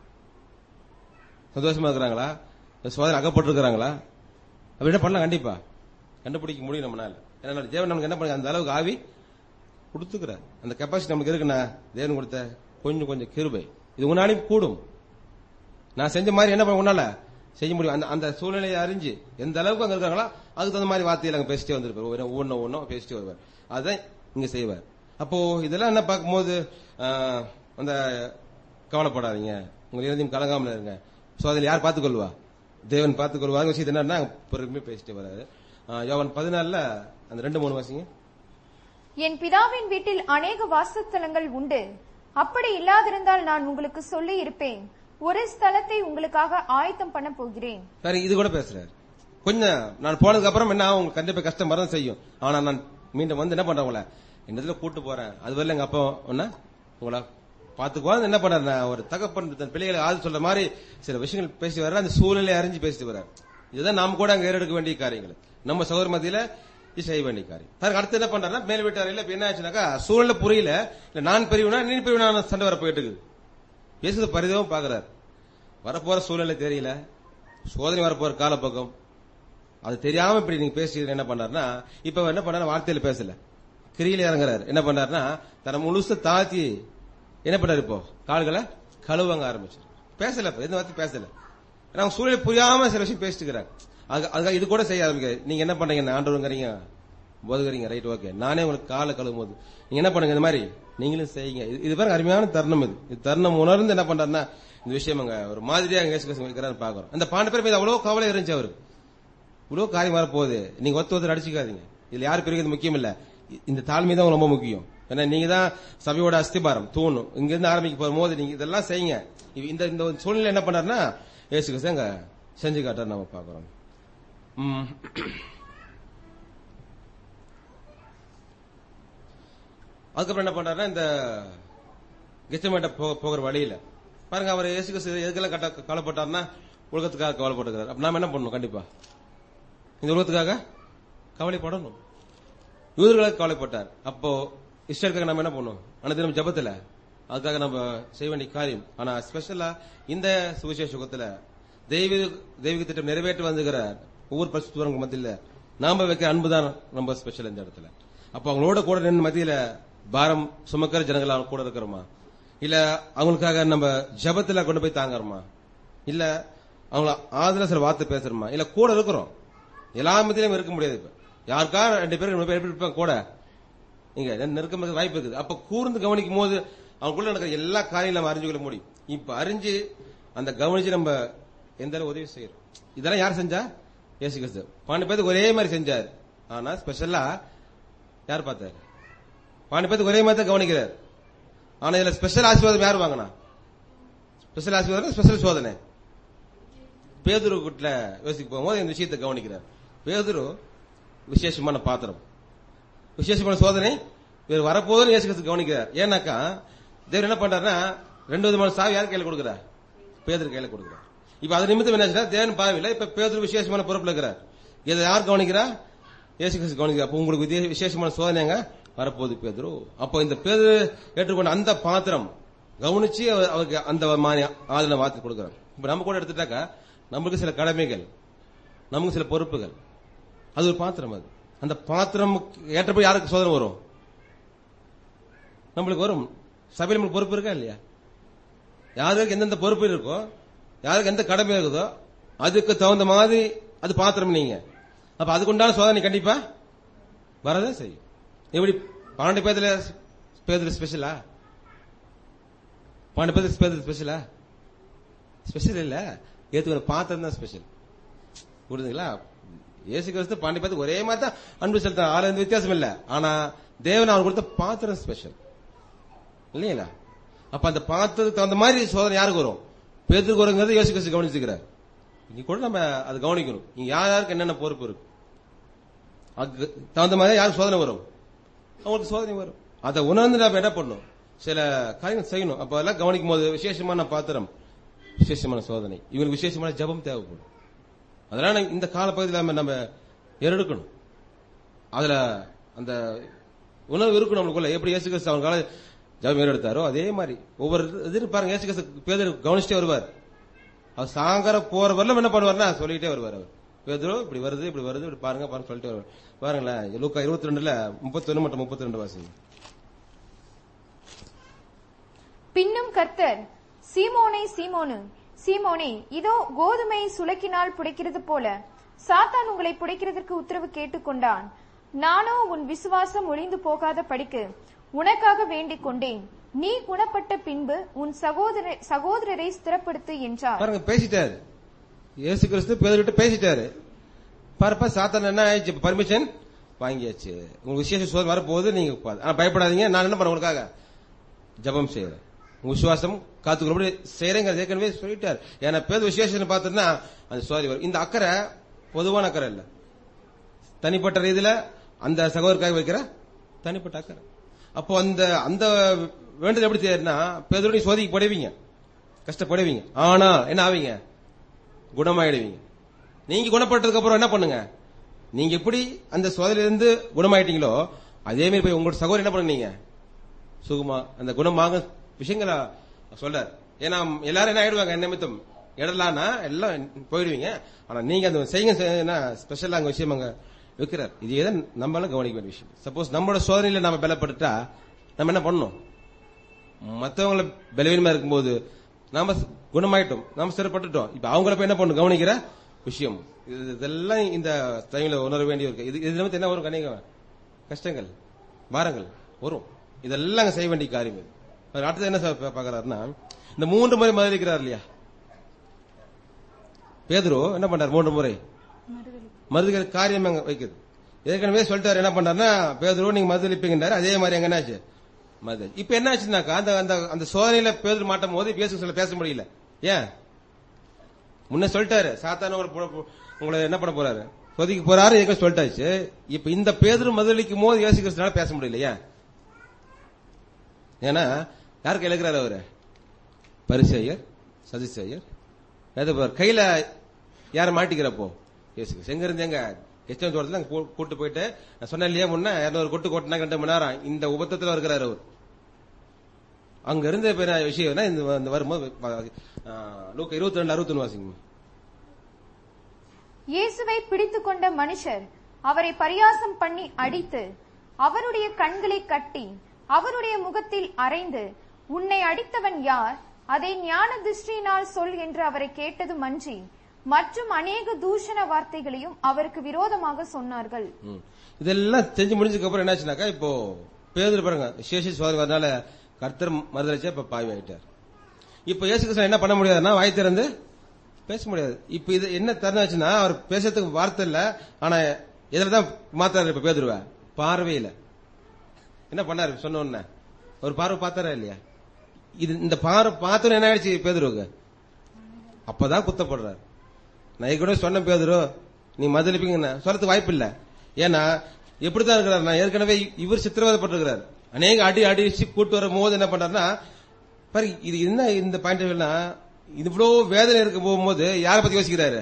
சந்தோஷமா இருக்கிறாங்களா சோதனை அகப்பட்டிருக்கிறாங்களா அப்படி என்ன பண்ணலாம் கண்டிப்பா கண்டுபிடிக்க முடியும் நம்மளால ஏன்னா தேவன் நமக்கு என்ன பண்ண அந்த அளவுக்கு ஆவி கொடுத்துக்கிறார் அந்த கெப்பாசிட்டி நமக்கு இருக்குண்ணா தேவன் கொடுத்த கொஞ்சம் கொஞ்சம் கிருபை இது முன்னாடி கூடும் நான் செஞ்ச மாதிரி என்ன பண்ண உன்னால செய்ய முடியும் அந்த அந்த சூழ்நிலையை அறிஞ்சு எந்த அளவுக்கு அங்க இருக்காங்களோ அதுக்கு தகுந்த மாதிரி வார்த்தையில அங்க பேசிட்டே வந்திருப்பார் ஒவ்வொரு ஒவ்வொன்றும் ஒவ்வொன்றும் பேசிட்டே வருவார் அதுதான் இங்க செய்வார் அப்போ இதெல்லாம் என்ன பார்க்கும்போது ஆஹ், அந்த கவலைப்படாதீங்க உங்க இறுதியும் கலங்காமல இருங்க சோ அதில் யார் பார்த்துக்கொள்வா தேவன் பார்த்துக்கொள்வார் விஷயத்தை என்னன்னா பொறுமையா பேசிட்டு வராரு ஆஹ், யோவான் பதினாலுல அந்த ரெண்டு மூணு வாசிங்க என் பிதாவின் வீட்டில் அநேக வாசஸ்தலங்கள் உண்டு அப்படி இல்லாதிருந்தால் நான் உங்களுக்கு சொல்லி இருப்பேன் ஒரு ஸ்தலத்தை உங்களுக்காக ஆயத்தம் பண்ண போகிறேன் வேற இது கூட பேசுறாரு கொஞ்சம் நான் போனதுக்கு அப்புறம் என்ன ஆகும்? உங்களுக்கு கண்டிப்பா கஷ்டம் வரதான் செய்யும் ஆனா நான் மீண்டும் வந்து என்ன பண்றேன் உங்களை இந்த இடத்துல கூட்டு போறேன் அது வரல எங்க அப்பா என்ன உங்களை பாத்துக்குவாங்க என்ன பண்றாரு நான் ஒரு தகப்பன் தன் பிள்ளைகளை ஆது சொல்ற மாதிரி சில விஷயங்கள் பேசி வர்ற அந்த சூழ்நிலை அறிஞ்சு பேசிட்டு வர்றாரு இதுதான் நாம கூட அங்க ஏறெடுக்க வேண்டிய காரியங்கள் நம்ம சகோதர மத்தியில இது செய்ய வேண்டிய காரியம் பாருங்க அடுத்து என்ன பண்றாருன்னா மேல் வீட்டாரையில இப்ப என்ன ஆச்சுனாக்கா சூழ்நிலை புரியல இல்ல நான் பெரியவனா நீ பெரியவனா சண்டை வர போயிட்டு இருக்குது இயேசு பரிதவும் பாக்குறாரு வரப்போற சூழ்நிலை தெரியல சோதனை வரப்போற காலப்பக்கம் அது தெரியாம இப்படி நீங்க பேசி என்ன பண்ணாருன்னா இப்ப அவர் என்ன பண்ணாரு வார்த்தையில பேசல கிரியில இறங்குறாரு என்ன பண்ணாருன்னா தன்னை முழுசு தாத்தி என்ன பண்ணாரு இப்போ கால்களை கழுவங்க ஆரம்பிச்சாரு பேசல இப்ப எந்த வார்த்தை பேசல ஏன்னா அவங்க சூழ்நிலை புரியாம சில விஷயம் பேசிட்டு இருக்கிறாங்க அது- அதுக்காக இது கூட செய்ய ஆரம்பிக்க நீங்க என்ன பண்றீங்க ஆண்டவருங்கிறீங்க போதுகிறீங்க ரைட் ஓகே நானே உங்களுக்கு காலை கழுவும் போது நீங்க என்ன பண்ணுங்க இந்த மாதிரி நீங்களும் செய்யுங்க இது- இது பாருங்க அருமையான தருணம் இது இது தருணம் உணர்ந்து என்ன பண்றாருன்னா இந்த விஷயம் அங்க ஒரு மாதிரியா இயேசு கிறிஸ்து வைக்கிறாரு பாக்குறோம் அந்த பாண்டு பேர் மீது அவ்வளவு கவலை இருந்துச்சு அவருக்கு இவ்வளவு காரியம் வரப்போகுது நீங்க ஒத்து ஒருத்தர் அடிச்சுக்காதீங்க இதுல யார் பெரிய முக்கியம் இல்ல இ- இந்த தாழ்மை தான் ரொம்ப முக்கியம் ஏன்னா நீங்க தான் சபையோட அஸ்திபாரம் தூணும் இங்க இருந்து ஆரம்பிக்க போகும்போது நீங்க இதெல்லாம் செய்யுங்க இ- இந்த இந்த ஒரு சூழ்நிலை என்ன பண்ணாருன்னா இயேசு கிறிஸ்து அங்க செஞ்சு காட்டாரு நம்ம பாக்குறோம் ம். அதுக்கப்புறம் என்ன பண்றாருன்னா இந்த கெச்சமேட்ட போகிற வழியில பாருங்க அவர் இயேசு கிறிஸ்து எதுக்கெல்லாம் கட்ட கவலைப்பட்டாருன்னா உலகத்துக்காக கவலைப்பட்டுக்கிறார் அப்ப நாம என்ன பண்ணணும் கண்டிப்பா இந்த உலகத்துக்காக கவலைப்படணும் யூதர்களுக்கு கவலைப்பட்டார் அப்போ இஸ்ரேலுக்காக நம்ம என்ன பண்ணும் ஆனா நம்ம ஜபத்துல அதுக்காக நம்ம செய்ய வேண்டிய காரியம் ஆனா ஸ்பெஷலா இந்த சுவிசேஷ யுகத்துல தெய்வீக தெய்வீக திட்டம் நிறைவேற்றி வந்துகிற ஒவ்வொரு பரிசுத்தவங்க மத்தியில நாம வைக்கிற அன்பு தான் ரொம்ப ஸ்பெஷல் இந்த இடத்துல அப்ப அவங்களோட கூட நின்று மத்தியில பாரம் சுமக்கிற ஜனங்கள் அவங்க கூட இருக்கிறோமா இல்ல அவங்களுக்காக நம்ம ஜபத்துல கொண்டு போய் தாங்குறோமா இல்ல அவங்கள ஆதரவு சில வார்த்தை பேசுறோமா இல்ல கூட இருக்கிறோம் எல்லா மத்தியிலும் இருக்க முடியாது இப்ப யாருக்கா ரெண்டு பேரும் ரெண்டு பேர் எப்படி இருப்பாங்க கூட நீங்க நெருக்கம் இருக்க வாய்ப்பு இருக்குது அப்ப கூர்ந்து கவனிக்கும் போது அவங்களுக்குள்ள நடக்கிற எல்லா காரியம் நம்ம அறிஞ்சு கொள்ள முடியும் இப்ப அறிஞ்சு அந்த கவனிச்சு நம்ம எந்த அளவு உதவி செய்யறோம் இதெல்லாம் யார் செஞ்சா ஏசு கிறிஸ்து பன்னெண்டு பேருக்கு ஒரே மாதிரி செஞ்சார் ஆனா ஸ்பெஷலா யார் பார்த்தாரு பன்னெண்டு பேருக்கு ஒரே மாதிரி தான் கவனிக்கிறார் ஆனா இதுல ஸ்பெஷல் ஆசீர்வாதம் யார் வாங்கினா ஸ்பெஷல் ஆசீர்வாதம் ஸ்பெஷல் சோதனை பேதுரு கிட்ட யோசிக்க போகும்போது இந்த விஷயத்தை கவனிக்கிறார் பேதுரு விசேஷமான பாத்திரம் விசேஷமான சோதனை இவர் வரப்போதுன்னு இயேசு கிறிஸ்து கவனிக்கிறார் ஏன்னாக்கா தேவர் என்ன பண்றாருன்னா ரெண்டு விதமான சாவி யார் கையில கொடுக்கிறார் பேதுரு கையில கொடுக்கிறார் இப்ப அது நிமித்தம் என்ன தேவன் பாவில இப்ப பேதுரு விசேஷமான பொறுப்புல இருக்கிறார் இதை யார் கவனிக்கிறா இயேசு கிறிஸ்து கவனிக்கிறா அப்ப உங்களுக்கு விதே- விசேஷமான சோதனைங்க வரப்போகுது பேதுரு அப்போ இந்த பேதுரு ஏற்றுக்கொண்ட அந்த பாத்திரம் கவனிச்சு அவர் அவருக்கு அந்த மாதிரி ஆதரவு வார்த்தை கொடுக்கிறார் இப்ப நம்ம கூட எடுத்துட்டாக்கா நமக்கு சில கடமைகள் நமக்கு சில பொறுப்புகள் அது ஒரு பாத்திரம் அது அந்த பாத்திரம் ஏற்றப்படி யாருக்கு சோதனை வரும் நம்மளுக்கு வரும் சபையில் நம்மளுக்கு பொறுப்பு இருக்கா இல்லையா யாருக்கு எந்தெந்த பொறுப்பு இருக்கோ யாருக்கு எந்த கடமை இருக்குதோ அதுக்கு தகுந்த மாதிரி அது பாத்திரம் நீங்க அப்ப அதுக்குண்டான சோதனை கண்டிப்பா வரதான் செய்யும் எப்படி பன்னெண்டு பேர்ல பேர்ல ஸ்பெஷலா பன்னெண்டு பேர்ல பேர்ல ஸ்பெஷலா ஸ்பெஷல் இல்ல ஏத்துக்கிற பாத்திரம் தான் ஸ்பெஷல் புரியுதுங்களா இயேசு கிறிஸ்து பாண்டி பார்த்து ஒரே மாதிரி தான் அன்பு செலுத்த ஆளு எந்த வித்தியாசம் இல்ல ஆனா தேவன் அவர் கொடுத்த பாத்திரம் ஸ்பெஷல் இல்லைங்களா அப்ப அந்த பாத்திரத்துக்கு தகுந்த மாதிரி சோதனை யாருக்கு வரும் பேத்துக்கு வருங்கிறது இயேசு கிறிஸ்து கவனிச்சுக்கிறார் இங்க கூட நம்ம அது கவனிக்கணும் இங்க யார் யாருக்கு என்னென்ன பொறுப்பு இருக்கு அதுக்கு தகுந்த மாதிரி யாருக்கு சோதனை வரும் அவங்களுக்கு சோதனை வரும் அதை உணர்ந்து நம்ம என்ன பண்ணணும் சில காரியங்கள் செய்யணும் அப்ப அதெல்லாம் கவனிக்கும் போது விசேஷமான பாத்திரம் விசேஷமான சோதனை இவங்களுக்கு விசேஷமான ஜெபம் தேவைப்படும் அதனால இந்த காலப்பகுதியில் நம்ம நம்ம எடுக்கணும் அதுல அந்த உணர்வு இருக்கும் நம்மளுக்குள்ள எப்படி இயேசு கிறிஸ்து அவங்க கால ஜெபம் ஏறெடுத்தாரோ அதே மாதிரி ஒவ்வொரு இது பாருங்க இயேசு கிறிஸ்து பேதர் கவனிச்சுட்டே வருவார் அவர் சாயங்கார போற வரலும் என்ன பண்ணுவார்னா சொல்லிட்டே வருவார் அவர் பேதரோ இப்படி வருது இப்படி வருது இப்படி பாருங்க பாருங்க சொல்லிட்டே வருவார் பாருங்களேன் லூக்கா இருபத்தி ரெண்டுல முப்பத்தொன்னு மற்றும் முப்பத்தி ரெண்டு வாசிங்க பின்னும் கர்த்தர் சீமோனே சீமோனு சீமோனே இதோ கோதுமை சுளக்கினால் புடைக்கிறது போல சாத்தான் உங்களை புடைக்கிறதற்கு உத்தரவு கேட்டுக்கொண்டான் நானோ உன் விசுவாசம் ஒளிந்து போகாத படிக்கு உனக்காக வேண்டிக் கொண்டேன் நீ குணப்பட்ட பின்பு உன் சகோதர சகோதரரை ஸ்திரப்படுத்து என்றார் பாருங்க பேசிட்டாரு இயேசு கிறிஸ்து பேதர்கிட்ட பேசிட்டாரு பாருப்பா சாத்தான் என்ன ஆயிடுச்சு பர்மிஷன் வாங்கியாச்சு உங்க விசேஷ சோதனை வரப்போகுது நீங்க பா- ஆனா பயப்படாதீங்க நான் என்ன பண்ண உங்களுக்காக ஜெபம் செய்யறேன் உங்க விசுவாசம் காத்துக்கிறபடி செய்யறேங்க ஏற்கனவே சொல்லிட்டார் ஏன்னா பேத விசேஷம் பார்த்தோம்னா அந்த சோதனை வரும் இந்த அக்கறை பொதுவான அக்கறை இல்ல தனிப்பட்ட ரீதியில அந்த சகோதரருக்காக வைக்கிற தனிப்பட்ட அக்கறை அப்போ அந்த அந்த வேண்டுதல் எப்படி தெரியுதுன்னா பேதருடைய சோதிக்கு படுவீங்க கஷ்டப்படுவீங்க ஆனா என்ன ஆவீங்க குணமாயிடுவீங்க நீங்க குணப்பட்டதுக்கு அப்புறம் என்ன பண்ணுங்க நீங்க எப்படி அந்த சோதனையிலிருந்து குணமாயிட்டீங்களோ அதே மாதிரி போய் உங்களோட சகோதரி என்ன பண்ணுங்க சுகமா அந்த குணமாக விஷயங்களை சொல்றார் ஏன்னா எல்லாரும் என்ன ஆயிடுவாங்க என்ன நிமித்தம் இடலான்னா எல்லாம் போயிடுவீங்க ஆனா நீங்க அந்த செய்யுங்க செய்யுங்கன்னா ஸ்பெஷலா அங்க விஷயம் அங்க வைக்கிறார் இது எதை நம்மளால கவனிக்க வேண்டிய விஷயம் சப்போஸ் நம்மளோட சோதனையில நாம பலப்பட்டுட்டா நம்ம என்ன பண்ணணும் மத்தவங்கள பலவீனமா இருக்கும்போது நாம குணமாயிட்டோம் நாம சிறப்பட்டுட்டோம் இப்ப அவங்கள போய் என்ன பண்ணணும் கவனிக்கிற விஷயம் இது- இதெல்லாம் இந்த டைம்ல உணர வேண்டிய இருக்கு இது இது நிமித்தம் என்ன வரும் கணிக கஷ்டங்கள் பாரங்கள் வரும் இதெல்லாம் அங்க செய்ய வேண்டிய காரியம் இது அவர் அடுத்தது என்ன சார் பா- பார்க்கறாருன்னா இந்த மூன்று முறை மதிக்கிறார் இல்லையா பேதுரு என்ன பண்றார் மூன்று முறை மருதுகள் காரியம் அங்க வைக்குது ஏற்கனவே சொல்லிட்டாரு என்ன பண்றாருன்னா பேதுரு நீங்க மறுதளிப்பீங்கன்றாரு அதே மாதிரி அங்க என்னாச்சு மருது இப்ப என்ன ஆச்சுனாக்கா அந்த அந்த அந்த சோதனையில பேதுரு மாட்டும் போது பேச சொல்ல பேச முடியல ஏன் முன்ன சொல்லிட்டாரு சாத்தான உங்களை பு- பு- உங்களை என்ன பண்ண போறாரு சோதிக்க போறாரு ஏற்கனவே சொல்லிட்டாச்சு இப்ப இந்த பேதுரு மறுதளிக்கும் போது இயேசு கிறிஸ்துனால பேச முடியல ஏன் ஏன்னா யாருக்கு எழுக்கிறாரு அவரு பரிசெயர் சதிசெயர் வேதபார் கையில யார மாட்டிக்கிறப்போ இயேசு கிறிஸ்து. எங்க இருந்து எங்க எச்சம் தோட்டத்துல அங்க கூ- கூட்டு போயிட்டு நான் சொன்னேன் இல்லையா முன்ன இருநூறு கொட்டு கொட்டினா ரெண்டு மணி நேரம் இந்த உபத்தத்துல இருக்கிறாரு அவர் அங்க இருந்த பெரிய விஷயம் இந்த இந்த வரும்போது ஆ, லூக்கா இருபத்தி ரெண்டு அறுபத்தொன்னு வாசிங்க இயேசுவை பிடித்துக் கொண்ட மனுஷர் அவரை பரியாசம் பண்ணி அடித்து அவருடைய கண்களை கட்டி அவருடைய முகத்தில் அறைந்து உன்னை அடித்தவன் யார் அதை ஞான திருஷ்டியினால் சொல் என்று அவரை கேட்டது மன்றி மற்றும் அநேக தூஷண வார்த்தைகளையும் அவருக்கு விரோதமாக சொன்னார்கள் ம். இதெல்லாம் செஞ்சு முடிஞ்சதுக்கு அப்புறம் என்னாச்சுனாக்கா இப்போ பேதர் பாருங்க சேஷி சோதனை வரனால கர்த்தர் மறுதளிச்சா இப்ப பாவி ஆயிட்டார் இப்ப இயேசு கிருஷ்ணன் என்ன பண்ண முடியாதுன்னா வாய் திறந்து பேச முடியாது இப்ப இது என்ன தருணம் ஆச்சுன்னா அவர் பேசுறதுக்கு வார்த்தை இல்ல ஆனா இதுலதான் மாத்தாரு இப்ப பேதுருவ பார்வையில என்ன பண்ணாரு சொன்ன உடனே ஒரு பார்வை பார்த்தாரா இல்லையா இது இந்த பார்வை பார்த்தோன்னு என்ன ஆயிடுச்சு பேதுருவுக்கு அப்பதான் குத்தப்படுறாரு நான் கூட சொன்ன பேதுரு நீ மதளிப்பீங்க சொல்றதுக்கு வாய்ப்பு இல்ல ஏன்னா எப்படித்தான் இருக்கிறார் நான் ஏற்கனவே இவர் சித்திரவதைப்பட்டிருக்கிறார் அநேக அடி அடிச்சு கூட்டு வரும் போது என்ன பண்றாருன்னா பாரு இது என்ன இந்த பாயிண்ட் இது இவ்வளவு வேதனை இருக்க போகும்போது யாரை பத்தி யோசிக்கிறாரு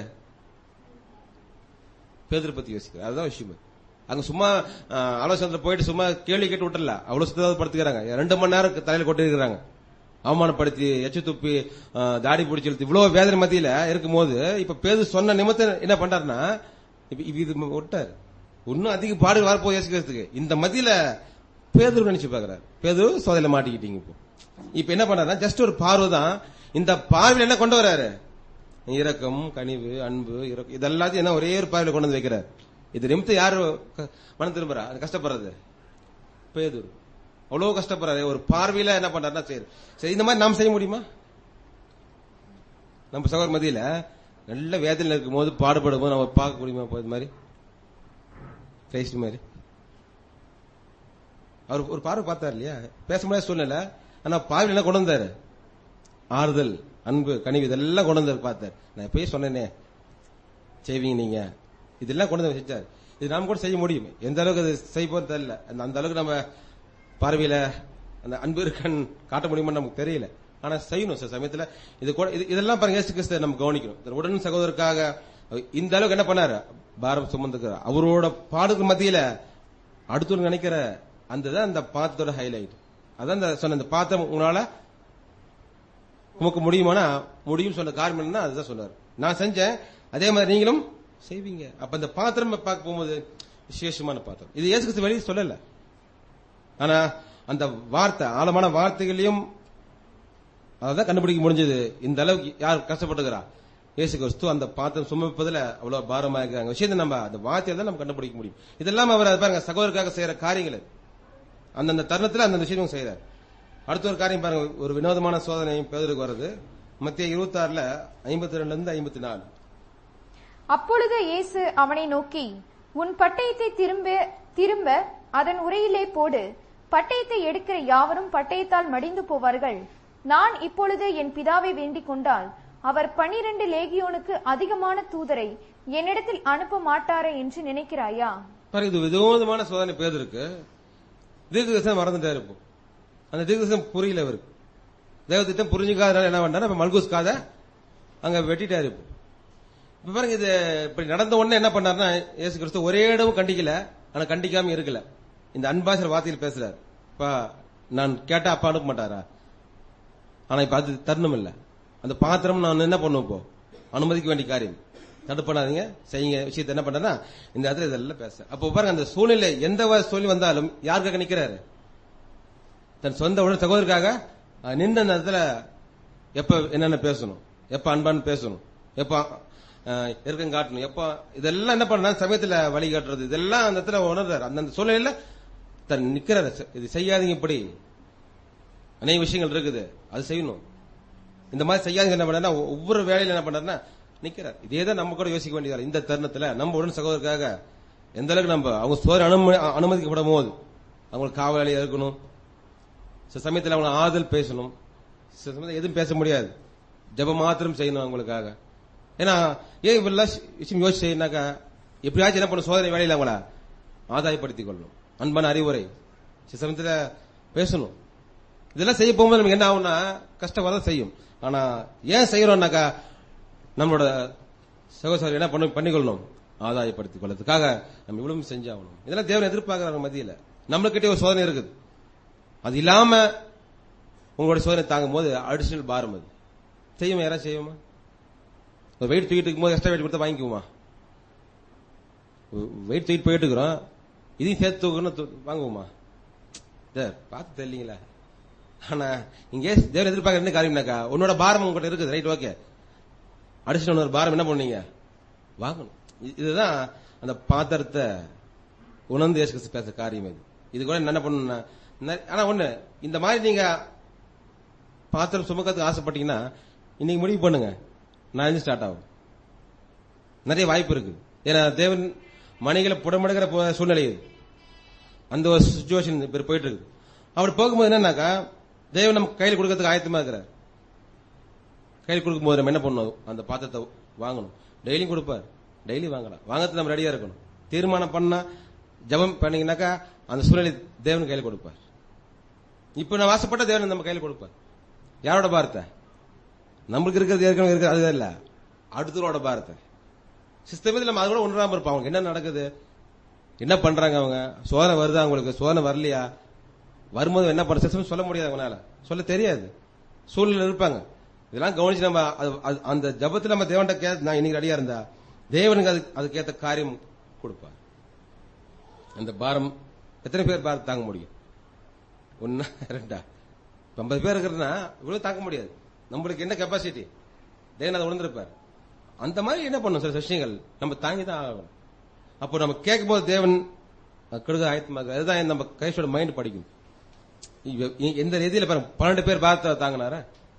பேதரை பத்தி யோசிக்கிறார் அதுதான் விஷயம் அங்க சும்மா ஆஹ், ஆலோசனை போயிட்டு சும்மா கேள்வி கேட்டு விட்டுல அவ்வளவு சித்திரவதைப்படுத்துக்கிறாங்க ரெண்டு மணி நேரம் தலையில கொட்டி இருக்கிறாங்க அவமானப்படுத்தி எச்சு துப்பி ஆஹ், தாடி பிடிச்சி இழுத்து இவ்வளவு வேதனை மத்தியில இருக்கும்போது இப்ப பேது சொன்ன நிமித்தம் என்ன பண்றாருன்னா இப்ப இப்ப இது விட்டாரு இன்னும் அதிக பாடு வரப்போ யோசிக்கிறதுக்கு இந்த மத்தியில பேதுரு நினைச்சு பாக்குறாரு பேது சோதனையில மாட்டிக்கிட்டீங்க இப்போ இப்ப என்ன பண்றாருன்னா ஜஸ்ட் ஒரு பார்வை தான் இந்த பார்வையில என்ன கொண்டு வராரு இரக்கம் கனிவு அன்பு இரக்கம் இதெல்லாத்தையும் என்ன ஒரே ஒரு பார்வையில கொண்டு வந்து வைக்கிறார் இது நிமித்தம் யாரு க- மனம் திரும்புறா அது கஷ்டப்படுறது பேதுரு அவ்வளவு கஷ்டப்படுறாரு ஒரு பார்வையில என்ன பண்றாருன்னா சரி சரி இந்த மாதிரி நாம் செய்ய முடியுமா நம்ம சகோதர மதியில நல்ல வேதனையில் இருக்கும்போது பாடுபடும் போது நம்ம பார்க்க முடியுமா இப்போ இது மாதிரி கிரைஸ்ட் மாதிரி அவர் ஒரு பார்வை பார்த்தார் இல்லையா பேச முடியாத சூழ்நிலை ஆனா பார்வையில் என்ன கொண்டு வந்தாரு ஆறுதல் அன்பு கனிவு இதெல்லாம் கொண்டு வந்தாரு பார்த்தார் நான் எப்பயே சொன்னேனே செய்வீங்க நீங்க இதெல்லாம் கொண்டு வந்து செஞ்சார் இது நாம கூட செய்ய முடியும் எந்த அளவுக்கு அது செய்வோம் தெரியல அந்த அந்த அளவுக்கு நம்ம பார்வையில அந்த அன்பு இருக்கன் காட்ட முடியுமா நமக்கு தெரியல ஆனா செய்யணும் சில சமயத்துல இது கூட இது- இதெல்லாம் பாருங்க இயேசு கிறிஸ்து நம்ம கவனிக்கணும் இந்த உடன் சகோதரருக்காக இந்த அளவுக்கு என்ன பண்ணாரு பாரம் சுமந்துக்கு அவரோட பாடுக்கு மத்தியில அடுத்தவங்க நினைக்கிற அந்த தான் அந்த பாத்திரத்தோட ஹைலைட் அதான் இந்த சொன்ன இந்த பாத்திரம் உங்களால உமக்கு முடியுமானா முடியும் சொன்ன காரணம் என்னன்னா அதுதான் சொன்னார் நான் செஞ்சேன் அதே மாதிரி நீங்களும் செய்வீங்க அப்ப இந்த பாத்திரம் பார்க்க போகும்போது விசேஷமான பாத்திரம் இது இயேசு கிறிஸ்து வெளியே சொல்லல ஆனா அந்த வார்த்தை ஆழமான வார்த்தைகளையும் அதான் கண்டுபிடிக்க முடிஞ்சது இந்த அளவுக்கு யார் கஷ்டப்பட்டுக்கிறா இயேசு கிறிஸ்து அந்த பாத்திரம் சுமப்பதுல அவ்வளவு பாரமா இருக்காங்க விஷயத்தை நம்ம அந்த வார்த்தையில தான் நம்ம கண்டுபிடிக்க முடியும் இதெல்லாம் அவர் அது பாருங்க சகோதரருக்காக செய்யற காரியங்கள் இது. அந்தந்த தருணத்துல அந்தந்த விஷயம் செய்யறார் அடுத்த ஒரு காரியம் பாருங்க ஒரு வினோதமான சோதனை பேதருக்கு வருது மத்திய இருபத்தி ஆறுல ஐம்பத்தி ரெண்டுல இருந்து ஐம்பத்தி நாலு அப்பொழுது இயேசு அவனை நோக்கி உன் பட்டயத்தை திரும்ப திரும்ப அதன் உரையிலே போடு பட்டயத்தை எடுக்கிற யாவரும் பட்டயத்தால் மடிந்து போவார்கள் நான் இப்பொழுது என் பிதாவை வேண்டிக் கொண்டால் அவர் பனிரெண்டு லேகியோனுக்கு அதிகமான தூதரை என்னிடத்தில் அனுப்ப மாட்டாரே என்று நினைக்கிறாயா பாருங்க இது வினோதமான சோதனை பேதருக்கு தீர்க்கதரிசனம் மறந்துட்டாரு இப்போ அந்த தீர்க்கதரிசனம் புரியல அவருக்கு தேவத்திட்டம் புரிஞ்சுக்காதனால என்ன பண்ணாரு அப்ப மல்கூஸ் காதை அங்க வெட்டிட்டாரு இப்போ இப்ப பாருங்க இது இப்படி நடந்த உடனே என்ன பண்ணாருன்னா இயேசு கிறிஸ்து ஒரே இடமும் கண்டிக்கல ஆனா கண்டிக்காம இருக்கல இந்த அன்பாசர் வார்த்தையில் பேசுறாரு இப்ப நான் கேட்டா அப்பா அனுப்ப மாட்டாரா ஆனா இப்ப அது தருணம் இல்ல அந்த பாத்திரம் நான் என்ன பண்ணுவோம் இப்போ அனுமதிக்க வேண்டிய காரியம் தடு பண்ணாதீங்க செய்யுங்க விஷயத்தை என்ன பண்றேன்னா இந்த இடத்துல இதெல்லாம் பேச அப்போ பாருங்க அந்த சூழ்நிலை எந்த வ- சூழ்நிலை வந்தாலும் யாருக்காக நிக்கிறாரு தன் சொந்த உடல் சகோதரருக்காக அஹ், நின்று அந்த இடத்துல எப்ப என்னென்ன பேசணும் எப்ப அன்பான்னு பேசணும் எப்ப அஹ், இறுக்கம் காட்டணும் எப்ப இதெல்லாம் என்ன பண்ணா சமயத்துல வழி காட்டுறது இதெல்லாம் அந்த இடத்துல உணர்றாரு அந்தந்த சூழ்நிலையில தன் நிக்கிறாரு இது செய்யாதீங்க இப்படி அநேக விஷயங்கள் இருக்குது அது செய்யணும் இந்த மாதிரி செய்யாதீங்க என்ன பண்ணா ஒவ்வொரு வேலையில என்ன பண்றாருன்னா நிக்கிறார் இதே தான் நம்ம கூட யோசிக்க வேண்டியது இந்த தருணத்துல நம்ம உடன் சகோதரருக்காக எந்த அளவுக்கு நம்ம அவங்க சோதனை அனுமதி அனுமதிக்கப்படும் போது அவங்களுக்கு காவலாளியா இருக்கணும் சில சமயத்துல அவங்க ஆறுதல் பேசணும் சில சமயத்துல எதுவும் பேச முடியாது ஜெபம் மாத்திரம் செய்யணும் அவங்களுக்காக ஏன்னா ஏன் இவ்வளவு விஷயம் யோசிச்சு செய்யினாக்கா எப்படியாச்சும் என்ன பண்ணும் சோதனை வேலையில அவங்கள ஆதாயப்படுத்திக் கொள்ளணும் அன்பான அறிவுரை சில சமயத்துல பேசணும் இதெல்லாம் செய்ய போகும்போது நமக்கு என்ன ஆகும்னா கஷ்டம் வரதான் செய்யும் ஆனா ஏன் செய்யறோம்னாக்கா நம்மளோட சகோதரர் என்ன பண்ணி பண்ணிக்கொள்ளணும் ஆதாயப்படுத்திக் கொள்றதுக்காக நம்ம இவ்வளவு செஞ்சாகணும் இதெல்லாம் தேவன் எதிர்பார்க்கிறாங்க மத்தியில நம்மளுக்கிட்டே ஒரு சோதனை இருக்குது அது இல்லாம உங்களோட சோதனை தாங்கும் போது அடிஷனல் பாரம் அது செய்யுமா யாராவது செய்யுமா ஒரு வெயிட் தூக்கிட்டு இருக்கும்போது எக்ஸ்ட்ரா வெயிட் கொடுத்தா வாங்கிக்குமா வெயிட் தூக்கிட்டு போயிட்டு இருக்கிறோம் இதையும் சேர்த்து தூக்கணும் தூ- வாங்குவோமா சார் பார்த்து தெரியலீங்களா ஆனா இங்கே தேவன் எதிர்பார்க்கற என்ன காரியம்னாக்கா உன்னோட பாரம் உங்ககிட்ட இருக்குது ரைட் ஓகே அடிஷனல் ஒரு பாரம் என்ன பண்ணீங்க வாங்கணும் இ- இதுதான் அந்த பாத்திரத்தை உணர்ந்து இயேசு கிறிஸ்து பேச காரியம் இது இது கூட என்ன பண்ணணும்னா நெ- ஆனா ஒண்ணு இந்த மாதிரி நீங்க பாத்திரம் சுமக்கிறதுக்கு ஆசைப்பட்டீங்கன்னா இன்னைக்கு முடிவு பண்ணுங்க நாளைக்கு ஸ்டார்ட் ஆகும் நிறைய வாய்ப்பு இருக்கு ஏன்னா தேவன் மணிகளை புடமடுகிற போ- சூழ்நிலை இது அந்த ஒரு சுச்சுவேஷன் இப்ப போயிட்டு இருக்கு அப்படி போகும்போது என்னன்னாக்கா தேவன் நம்ம கையில் கொடுக்கறதுக்கு ஆயத்தமா இருக்கிறார் கையில் கொடுக்கும்போது நம்ம என்ன பண்ணணும் அந்த பாத்திரத்தை வாங்கணும் டெய்லியும் கொடுப்பார் டெய்லி வாங்கலாம் வாங்கறதுக்கு நம்ம ரெடியா இருக்கணும் தீர்மானம் பண்ணா ஜெபம் பண்ணீங்கன்னாக்கா அந்த சூழ்நிலை தேவன் கையில் கொடுப்பார் இப்ப நான் வாசப்பட்ட தேவன் நம்ம கையில் கொடுப்பார் யாரோட பாரத்தை நம்மளுக்கு இருக்கிறது ஏற்கனவே இருக்கிறது அது இல்ல அடுத்தவரோட பாரத்தை சிஸ்டமத்தில் நம்ம அது கூட ஒன்றாம இருப்போம் அவங்களுக்கு என்ன நடக்குது என்ன பண்றாங்க அவங்க சோதனை வருதா அவங்களுக்கு சோதனை வரலையா வரும்போது என்ன பண்ண சிஸ்டம் சொல்ல முடியாது அவங்களால சொல்ல தெரியாது சூழ்நிலை இருப்பாங்க இதெல்லாம் கவனிச்சு நம்ம அது- அது- அந்த ஜபத்துல நம்ம தேவன்ட்ட கே நான் இன்னைக்கு ரெடியா இருந்தா தேவனுக்கு அது அதுக்கேத்த காரியம் கொடுப்பார் அந்த பாரம் எத்தனை பேர் பாரம் தாங்க முடியும் ஒன்னா ரெண்டா இப்ப ஐம்பது பேர் இருக்கிறதுனா இவ்வளவு தாங்க முடியாது நம்மளுக்கு என்ன கெப்பாசிட்டி தேவன் அதை உணர்ந்திருப்பார் அந்த மாதிரி என்ன பண்ணும் சில விஷயங்கள் நம்ம தாங்கி தான் ஆகணும் அப்போ நம்ம கேட்கும் போது தேவன் கெடுக ஆயத்தமாக அதுதான் நம்ம கைஷோட மைண்ட் படிக்கும் இவ- இ- எந்த ரீதியில பாருங்க பன்னெண்டு பேர் பாரத்தை தாங்கினாரா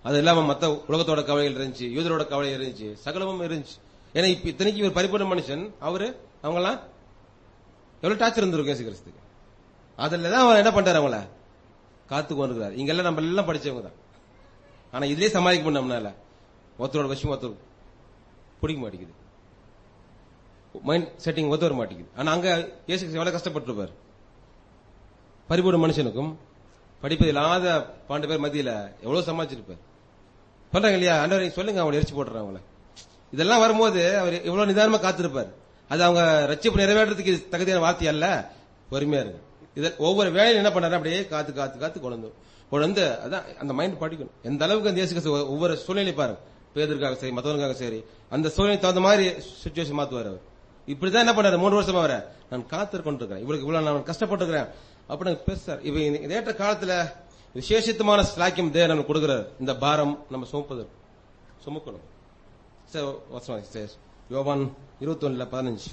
அது இல்லாம மத்த உலகத்தோட கவலைகள் இருந்துச்சு யூதரோட கவலை இருந்துச்சு சகலமும் இருந்துச்சு ஏன்னா இப்ப இத்தனைக்கு இவர் பரிபூர்ண மனுஷன் அவரு அவங்கலாம் எவ்வளவு டார்ச்சர் இருந்திருக்கும் இயேசு கிறிஸ்துக்கு அதுல தான் அவர் என்ன பண்றாரு அவங்கள காத்து கொண்டிருக்கிறார் இங்கெல்லாம் நம்ம எல்லாம் படிச்சவங்க தான் ஆனா இதுலயே சமாளிக்க முடியும் நம்மளால ஒருத்தரோட விஷயம் ஒருத்தர் பிடிக்க மாட்டேங்குது மைண்ட் செட்டிங் ஒத்து வர மாட்டேங்குது ஆனா அங்க இயேசு கிறிஸ்து எவ்வளவு கஷ்டப்பட்டிருப்பார் பரிபூர்ண மனுஷனுக்கும் படிப்பது இல்லாத பன்னெண்டு பேர் மத்தியில எவ்வளவு சமாளிச்சிருப்பார் சொல்றாங்க இல்லையா ஆண்டவர் நீங்க சொல்லுங்க அவங்களை எரிச்சு போட்டுறாங்க அவங்கள இதெல்லாம் வரும்போது அவர் எவ்வளவு நிதானமா காத்திருப்பார் அது அவங்க ரட்சிப்பு நிறைவேறதுக்கு இது தகுதியான வார்த்தை அல்ல பொறுமையா இருக்கு இத ஒவ்வொரு வேலையும் என்ன பண்ணாரு அப்படியே காத்து காத்து காத்து கொண்டு வந்து கொண்டு வந்து அதான் அந்த மைண்ட் படிக்கணும் எந்த அளவுக்கு அந்த இயேசு கிறிஸ்து ஒவ்வொரு சூழ்நிலை பாருங்க பேதருக்காக சரி மத்தவனுக்காக சரி அந்த சூழ்நிலை தகுந்த மாதிரி சுச்சுவேஷன் மாத்துவார் அவர் இப்படிதான் என்ன பண்ணாரு மூணு வருஷமா வர நான் காத்து கொண்டிருக்கிறேன் இவருக்கு இவ்வளவு நான் கஷ்டப்பட்டிருக்கிறேன் அப்படின்னு பேசுறார் இவ இந்த ஏற்ற காலத்துல விசேஷித்தமான ஸ்லாக்கியம் தேவன் நமக்கு கொடுக்கிறார் இந்த பாரம் நம்ம சுமப்பது சுமக்கணும் சரி, வசனம் சரி. யோவான் இருபத்தி ஒண்ணுல பதினஞ்சு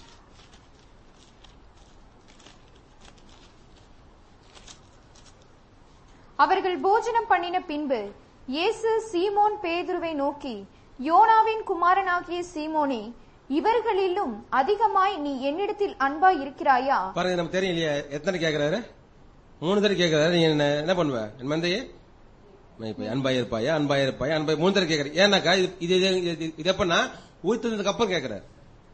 அவர்கள் போஜனம் பண்ணின பின்பு இயேசு சீமோன் பேதுருவை நோக்கி யோனாவின் குமாரனாகிய சீமோனே இவர்களிலும் அதிகமாய் நீ என்னிடத்தில் அன்பாய் இருக்கிறாயா பாருங்க நமக்கு தெரியும் இல்லையா எத்தனை கேக்குறாரு மூணு தடவை கேக்குறாரு நீ என்ன என்ன பண்ணுவ என் மந்தையே மேய்ப்பாய் அன்பாய் இருப்பாயா அன்பாய் இருப்பாயா அன்பாய் மூணு தடவை கேக்குறாரு ஏன்னாக்கா இது இது இது- இது- இது எப்பன்னா ஊத்ததுக்கு அப்புறம் கேக்குறாரு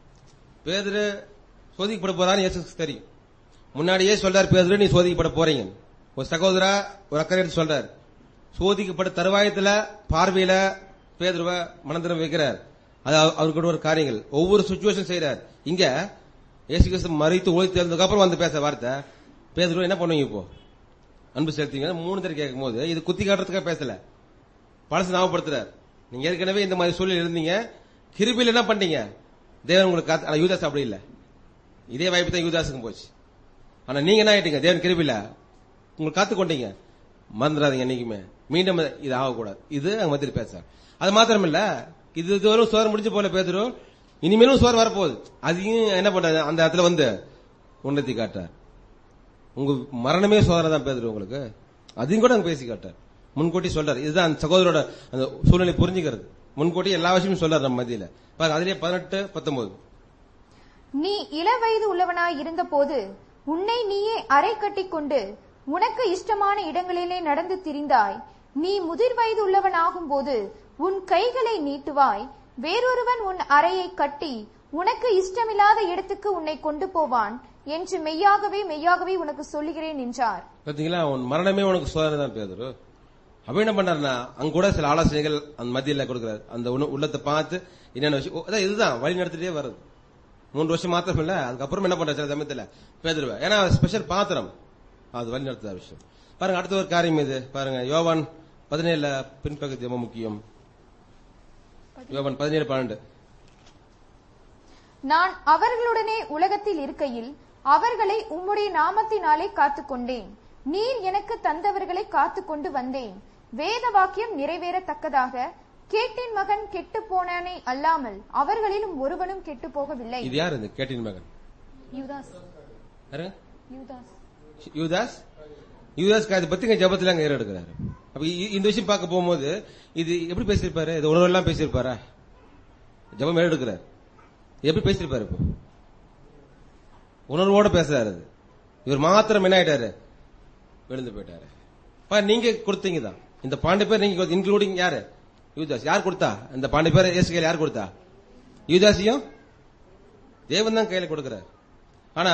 பேதுரு சோதிக்கப்பட போறான்னு இயேசுக்கு தெரியும் முன்னாடியே சொல்றாரு பேதுரு நீ சோதிக்கப்பட போறீங்க ஒரு சகோதரா ஒரு அக்கறை எடுத்து சொல்றாரு சோதிக்கப்பட்ட தருவாயத்துல பார்வையில பேதுருவ மனதிரம் வைக்கிறார் அது அவ- அவருக்கு கூட ஒரு காரியங்கள் ஒவ்வொரு சுச்சுவேஷன் செய்யறார் இங்க இயேசு கிறிஸ்து மறித்து ஒளி தேர்ந்ததுக்கு அப்புறம் வந்து பேச வார்த்தை பேதுருவ என்ன பண்ணுவீங்க இப்போ அன்பு செலுத்தீங்க மூணு தடவை கேட்கும் போது இது குத்தி காட்டுறதுக்காக பேசல பழசு ஞாபகப்படுத்துறார் நீங்க ஏற்கனவே இந்த மாதிரி சூழல் இருந்தீங்க கிருபியில் என்ன பண்ணீங்க தேவன் உங்களுக்கு காத்து- ஆனா யூதாஸ் அப்படி இல்ல இதே வாய்ப்பு தான் யூதாஸுக்கும் போச்சு ஆனா நீங்க என்ன ஆயிட்டீங்க தேவன் கிருபில உங்களுக்கு காத்து கொண்டீங்க மறந்துடாதீங்க என்னைக்குமே மீண்டும் இது ஆகக்கூடாது இது அங்க மத்தியில் பேச அது மாத்திரம் இல்ல இது இதுவரும் சோறு முடிஞ்சு போல பேதுரும் இனிமேலும் சோறு வரப்போகுது அதையும் என்ன பண்றாரு அந்த இடத்துல வந்து உன்னத்தி காட்டார் உங்க மரணமே சோதனை தான் பேதுரு உங்களுக்கு அதையும் கூட அங்க பேசி காட்டார் முன்கூட்டி சொல்றாரு இதுதான் அந்த சகோதரோட அந்த சூழ்நிலை புரிஞ்சுக்கிறது முன்கூட்டி எல்லா விஷயமும் சொல்றாரு நம்ம மத்தியில பாருங்க அதுலயே பதினெட்டு பத்தொன்பது நீ இளவயது உள்ளவனாய் இருந்தபோது உன்னை நீயே அரை கட்டிக்கொண்டு உனக்கு இஷ்டமான இடங்களிலே நடந்து திரிந்தாய் நீ முதிர் வயது உள்ளவனாகும் போது உன் கைகளை நீட்டுவாய் வேறொருவன் உன் அறையை கட்டி உனக்கு இஷ்டமில்லாத இடத்துக்கு உன்னை கொண்டு போவான் என்று மெய்யாகவே மெய்யாகவே உனக்கு சொல்லுகிறேன் என்றார் பாத்தீங்களா உன் மரணமே உனக்கு சோதனை தான் பேதுரு அவன் என்ன பண்ணாருன்னா அங்க கூட சில ஆலோசனைகள் அந்த மத்தியில கொடுக்கிறாரு அந்த உண- உள்ளத்தை பார்த்து என்னென்ன விஷயம் ஓ, அதான் இதுதான் வழி நடத்திட்டே வருது மூன்று வருஷம் மாத்திரம் இல்ல அதுக்கப்புறம் என்ன பண்ற சில சமயத்துல பேதுருவ ஏன்னா ஸ்பெஷல் பாத்திரம் அது வழி நடத்துற விஷயம் பாருங்க அடுத்த ஒரு காரியம் இது பாருங்க யோவான் பதினேழுல பின்பகுதி ரொம்ப முக்கியம் யோவான் பதினேழு பன்னெண்டு நான் அவர்களுடனே உலகத்தில் இருக்கையில் அவர்களை உம்முடைய நாமத்தினாலே காத்துக்கொண்டேன் நீர் எனக்கு தந்தவர்களை காத்துக்கொண்டு வந்தேன் வேத வாக்கியம் நிறைவேறத்தக்கதாக கேட்டின் மகன் கெட்டு போனானே அல்லாமல் அவர்களிலும் ஒருவனும் கெட்டு போகவில்லை இது யார் இந்த கேட்டின் மகன் யூதாஸ் யாரு யூதாஸ் யூதாஸ் யூதாஸ் அதை பத்தி இங்க ஜபத்துல அங்க எடுக்கிறாரு அப்ப இ- இந்த விஷயம் பார்க்க போகும்போது இது எப்படி பேசியிருப்பாரு இது உணர்வு எல்லாம் பேசியிருப்பாரா ஜபம் எடுக்கிறார் எப்படி பேசியிருப்பாரு இப்போ உணர்வோட பேசுறாரு அது. இவர் மாத்திரம் என்ன ஆயிட்டாரு விழுந்து போயிட்டாரு பா நீங்க கொடுத்தீங்க தான் இந்த பாண்டு பேர் நீங்க இன்க்ளூடிங் யாரு யூதாஸ் யார் கொடுத்தா இந்த பாண்டு பேர் இயேசு கையில யார் கொடுத்தா யூதாசியும் தேவன் தான் கையில கொடுக்கிறார் ஆனா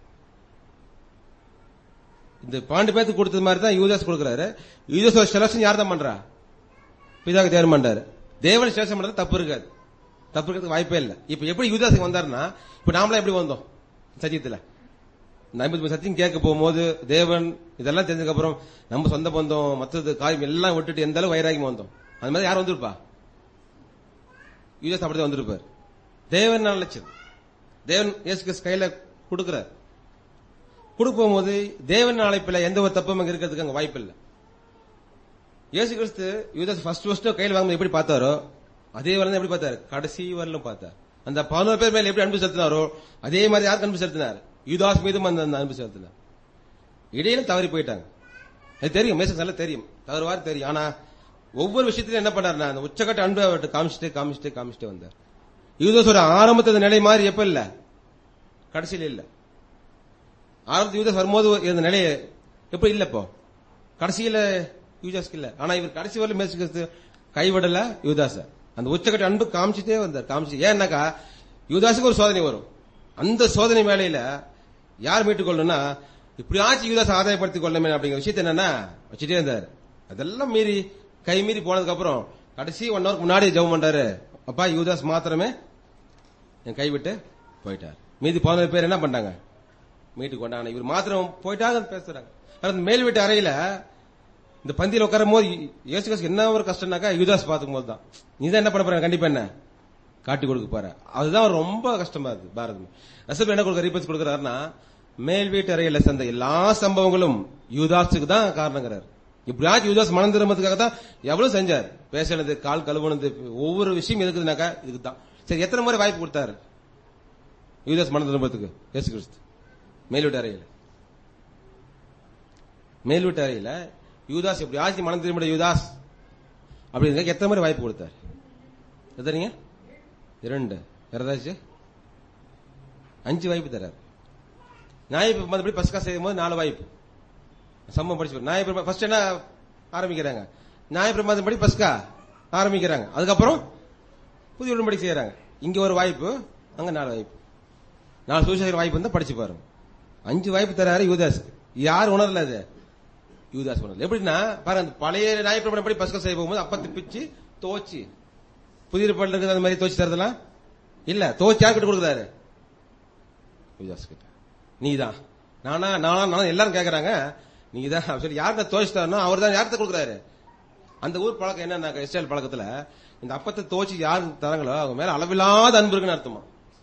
இந்த பாண்டு பேத்துக்கு கொடுத்தது மாதிரி தான் யூதாஸ் கொடுக்கிறாரு யூதாஸ் செலக்ஷன் யார் தான் பண்றா பிதாக்கு தேவன் பண்றாரு தேவன் செலக்ஷன் பண்றது தப்பு இருக்காது தப்பு இருக்கிறதுக்கு வாய்ப்பே இல்ல இப்ப எப்படி யூதாஸுக்கு வந்தாருன்னா இப்ப நாமளா எப்படி வந்தோம் சத்தியத்துல இந்த ஐம்பது சத்தியம் கேட்க போகும்போது தேவன் இதெல்லாம் தெரிஞ்சதுக்கு அப்புறம் நம்ம சொந்த பந்தம் மற்றது காரியம் எல்லாம் விட்டுட்டு எந்த அளவு வைராகியம் வந்தோம் அது மாதிரி யார் வந்திருப்பா யூதாஸ் அப்படிதான் வந்திருப்பார் தேவன் நினைச்சது தேவன் இயேசு கிறிஸ்து கையில கொடுக்கிறார் கொடுக்க போகும்போது தேவன் அழைப்பில் எந்த ஒரு தப்பும் அங்க இருக்கிறதுக்கு அங்க வாய்ப்பு இல்லை இயேசு கிறிஸ்து யூதாஸ் ஃபர்ஸ்ட் ஃபர்ஸ்ட் கையில் வாங்கும்போது எப்படி பார்த்தாரோ அதே வரல எப்படி பார்த்தாரு கடைசி வரலும் பார்த்தார் அந்த பதினோரு பேர் மேல எப்படி அன்பு செலுத்தினாரோ அதே மாதிரி யாருக்கு அன்பு செலுத்தினார் யூதாஸ் மீதும் அந்த அந்த அன்பு செலுத்தினார் இடையில தவறி போயிட்டாங்க அது தெரியும் மேசஸ் நல்லா தெரியும் தவறுவாரு தெரியும் ஆனா ஒவ்வொரு விஷயத்திலும் என்ன பண்ணாருன்னா அந்த உச்சக்கட்ட அன்பு அவர்கிட்ட காமிச்சிட்டே காமிச்சிட்டே காமிச்சிட்டே வந்தார் யூதாஸோட ஆரம்பத்து நிலை மாதிரி எப்ப இல்ல கடைசியில இல்ல ஆரம்பத்து யூதாஸ் வரும்போது இருந்த நிலை எப்ப இல்ல இப்போ கடைசியில யூதாஸ்க்கு இல்ல ஆனா இவர் கடைசி வரல மேசுக்கு கைவிடல யூதாச அந்த உச்சக்கட்ட அன்பு காமிச்சிட்டே வந்தார் காமிச்சு ஏன்னாக்கா யூதாஸுக்கு ஒரு சோதனை வரும் அந்த சோதனை வேலையில யார் மீட்டுக்கொள்ளணும்னா இப்படியாச்சும் யூதாஸ் ஆதாயப்படுத்திக் கொள்ளணுமே அப்படிங்கிற விஷயத்தை என்னன்னா வச்சுட்டே இருந்தார் அதெல்லாம் மீறி கை மீறி போனதுக்கு அப்புறம் கடைசி ஒன் ஹவருக்கு முன்னாடி ஜெபம் பண்றாரு அப்பா யூதாஸ் மாத்திரமே என் கைவிட்டு போயிட்டார் மீதி பதினோரு பேர் என்ன பண்ணாங்க மீட்டுக்கு கொண்டாங்க இவர் மாத்திரம் போயிட்டாங்க பேசுறாங்க ஆனா அந்த மேல் வீட்டு அறையில இந்த பந்தியில் உட்காரும் போது இயேசு கிறிஸ்துக்கு என்ன ஒரு கஷ்டம்னாக்கா யுதாஸ் பார்த்துக்கும் போது தான் நீ தான் என்ன பண்ண போற கண்டிப்பா என்ன காட்டி கொடுக்க போற அதுதான் ரொம்ப கஷ்டமா இருக்கு பாரதம் ரசல் என்ன கொடுக்க ரீபன்ஸ் கொடுக்கறாருன்னா மேல் வீட்டு அறையில சேர்ந்த எல்லா சம்பவங்களும் யூதாஸுக்கு தான் காரணங்கிறார் இப்படியாச்சும் யூதாஸ் மனம் திரும்பதுக்காக தான் எவ்வளவு செஞ்சார் பேசினது கால் கழுவுனது ஒவ்வொரு விஷயம் இருக்குதுனாக்கா இதுக்கு தான் சரி எத்தனை முறை வாய்ப்பு கொடுத்தாரு யூதாஸ் மனம் திரும்பத்துக்கு இயேசு கிறிஸ்து மேல் வீட்டு அறையில மேல் வீட்டு அறையில யூதாஸ் எப்படி ஆட்சி மனம் திரும்பிட யூதாஸ் அப்படின்னு எத்தனை முறை வாய்ப்பு கொடுத்தாரு எத்தனைங்க இரண்டு வேற ஏதாச்சும் அஞ்சு வாய்ப்பு தராரு ஞாயிற்று மறுபடி பஸ்கா செய்யும் போது நாலு வாய்ப்பு சம்பவம் படிச்சு ஞாயிற்று ஃபர்ஸ்ட் என்ன ஆரம்பிக்கிறாங்க ஞாயிற்று மாதம் படி பஸ்கா ஆரம்பிக்கிறாங்க அதுக்கப்புறம் புதிய உடன்படி செய்யறாங்க இங்க ஒரு வாய்ப்பு அங்க நாலு வாய்ப்பு நாலு சுவிசேஷர் வாய்ப்பு இருந்தா படிச்சு பாருங்க அஞ்சு வாய்ப்பு தராரு யூதாஸ்க்கு யார் உணரல அது யூதாஸ் உணரல எப்படின்னா பாருங்க அந்த பழைய ஞாயிற்று படி பஸ்கா செய்ய போகும்போது அப்பத்தை பிச்சு தோச்சு புதிய பல்ல இருக்குது அந்த மாதிரி தோச்சு தரதெல்லாம் இல்ல தோச்சு யார்கிட்ட கொடுக்குறாரு யூதாஸ் கிட்ட நீதான் நானா நானா நானா எல்லாரும் கேக்குறாங்க நீதான் சொல்லி யார்கிட்ட தோச்சு தரணும் அவர் தான் யார்கிட்ட கொடுக்குறாரு அந்த ஊர் பழக்கம் என்னன்னா இஸ்ரேல் பழக்கத்துல இந்த அப்பத்தை தோச்சு யாரு தராங்களோ அவங்க மேல அளவில்லாத அன்பு இருக்குன்னு அர்த்தமா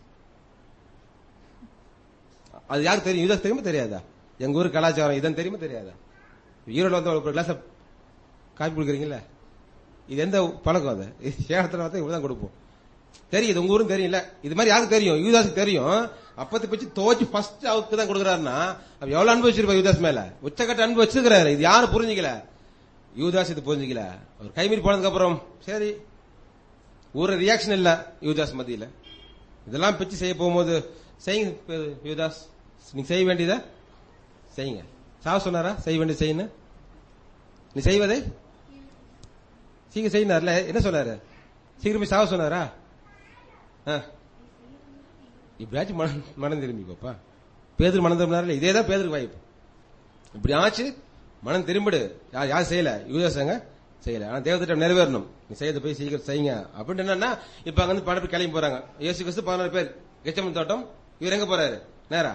அது யாருக்கு தெரியும் யூதாஸ் தெரியுமா தெரியாதா எங்க ஊர் கலாச்சாரம் இதன் தெரியுமா தெரியாதா ஈரோடு வந்து ஒரு கிளாஸ் காப்பி கொடுக்குறீங்களா இது எந்த பழக்கம் அது சேலத்துல வந்து இவ்வளவுதான் கொடுப்போம் தெரியுது உங்க ஊரும் தெரியல இது மாதிரி யாருக்கு தெரியும் யூதாஸுக்கு தெரியும் அப்பத்தை பிச்சு தோச்சு ஃபர்ஸ்ட் அவருக்கு தான் கொடுக்குறாருன்னா அவ எவ்வளவு அன்பு வச்சிருப்பா யூதாஸ் மேல உச்சக்கட்ட அன்பு வச்சிருக்கிறாரு இது யாரும் புரிஞ்சுக்கல யூதாஸ் இது புரிஞ்சுக்கல அவர் கைமீறி போனதுக்கு அப்புறம் சரி ஒரு ரியாக்ஷன் இல்ல யூதாஸ் மத்தியில இதெல்லாம் பிச்சு செய்ய போகும்போது செய்யுங்க யூதாஸ் நீங்க செய்ய வேண்டியதை செய்யுங்க சாவ சொன்னாரா செய்ய வேண்டியது செய்யணும் நீ செய்வதை சீக்கிரம் செய்யினார்ல என்ன சொன்னாரு சீக்கிரம் போய் சாவ சொன்னாரா ஆ. இப்படியாச்சும் மனம் மனம் திரும்பிக்கோப்பா பேதர் மனம் திரும்பினார்ல இதே தான் பேதருக்கு வாய்ப்பு இப்படி ஆச்சு மனம் திரும்பிடு யார் யார் செய்யல யூதாசங்க செய்யல ஆனா தேவத்திட்டம் நிறைவேறணும் நீ செய்யறது போய் சீக்கிரம் செய்யுங்க அப்படின்னு என்னன்னா இப்ப அங்க வந்து பணப்பி கிளம்பி போறாங்க இயேசு கிறிஸ்து பதினாறு பேர் கெச்சமன் தோட்டம் இவர் எங்க போறாரு நேரா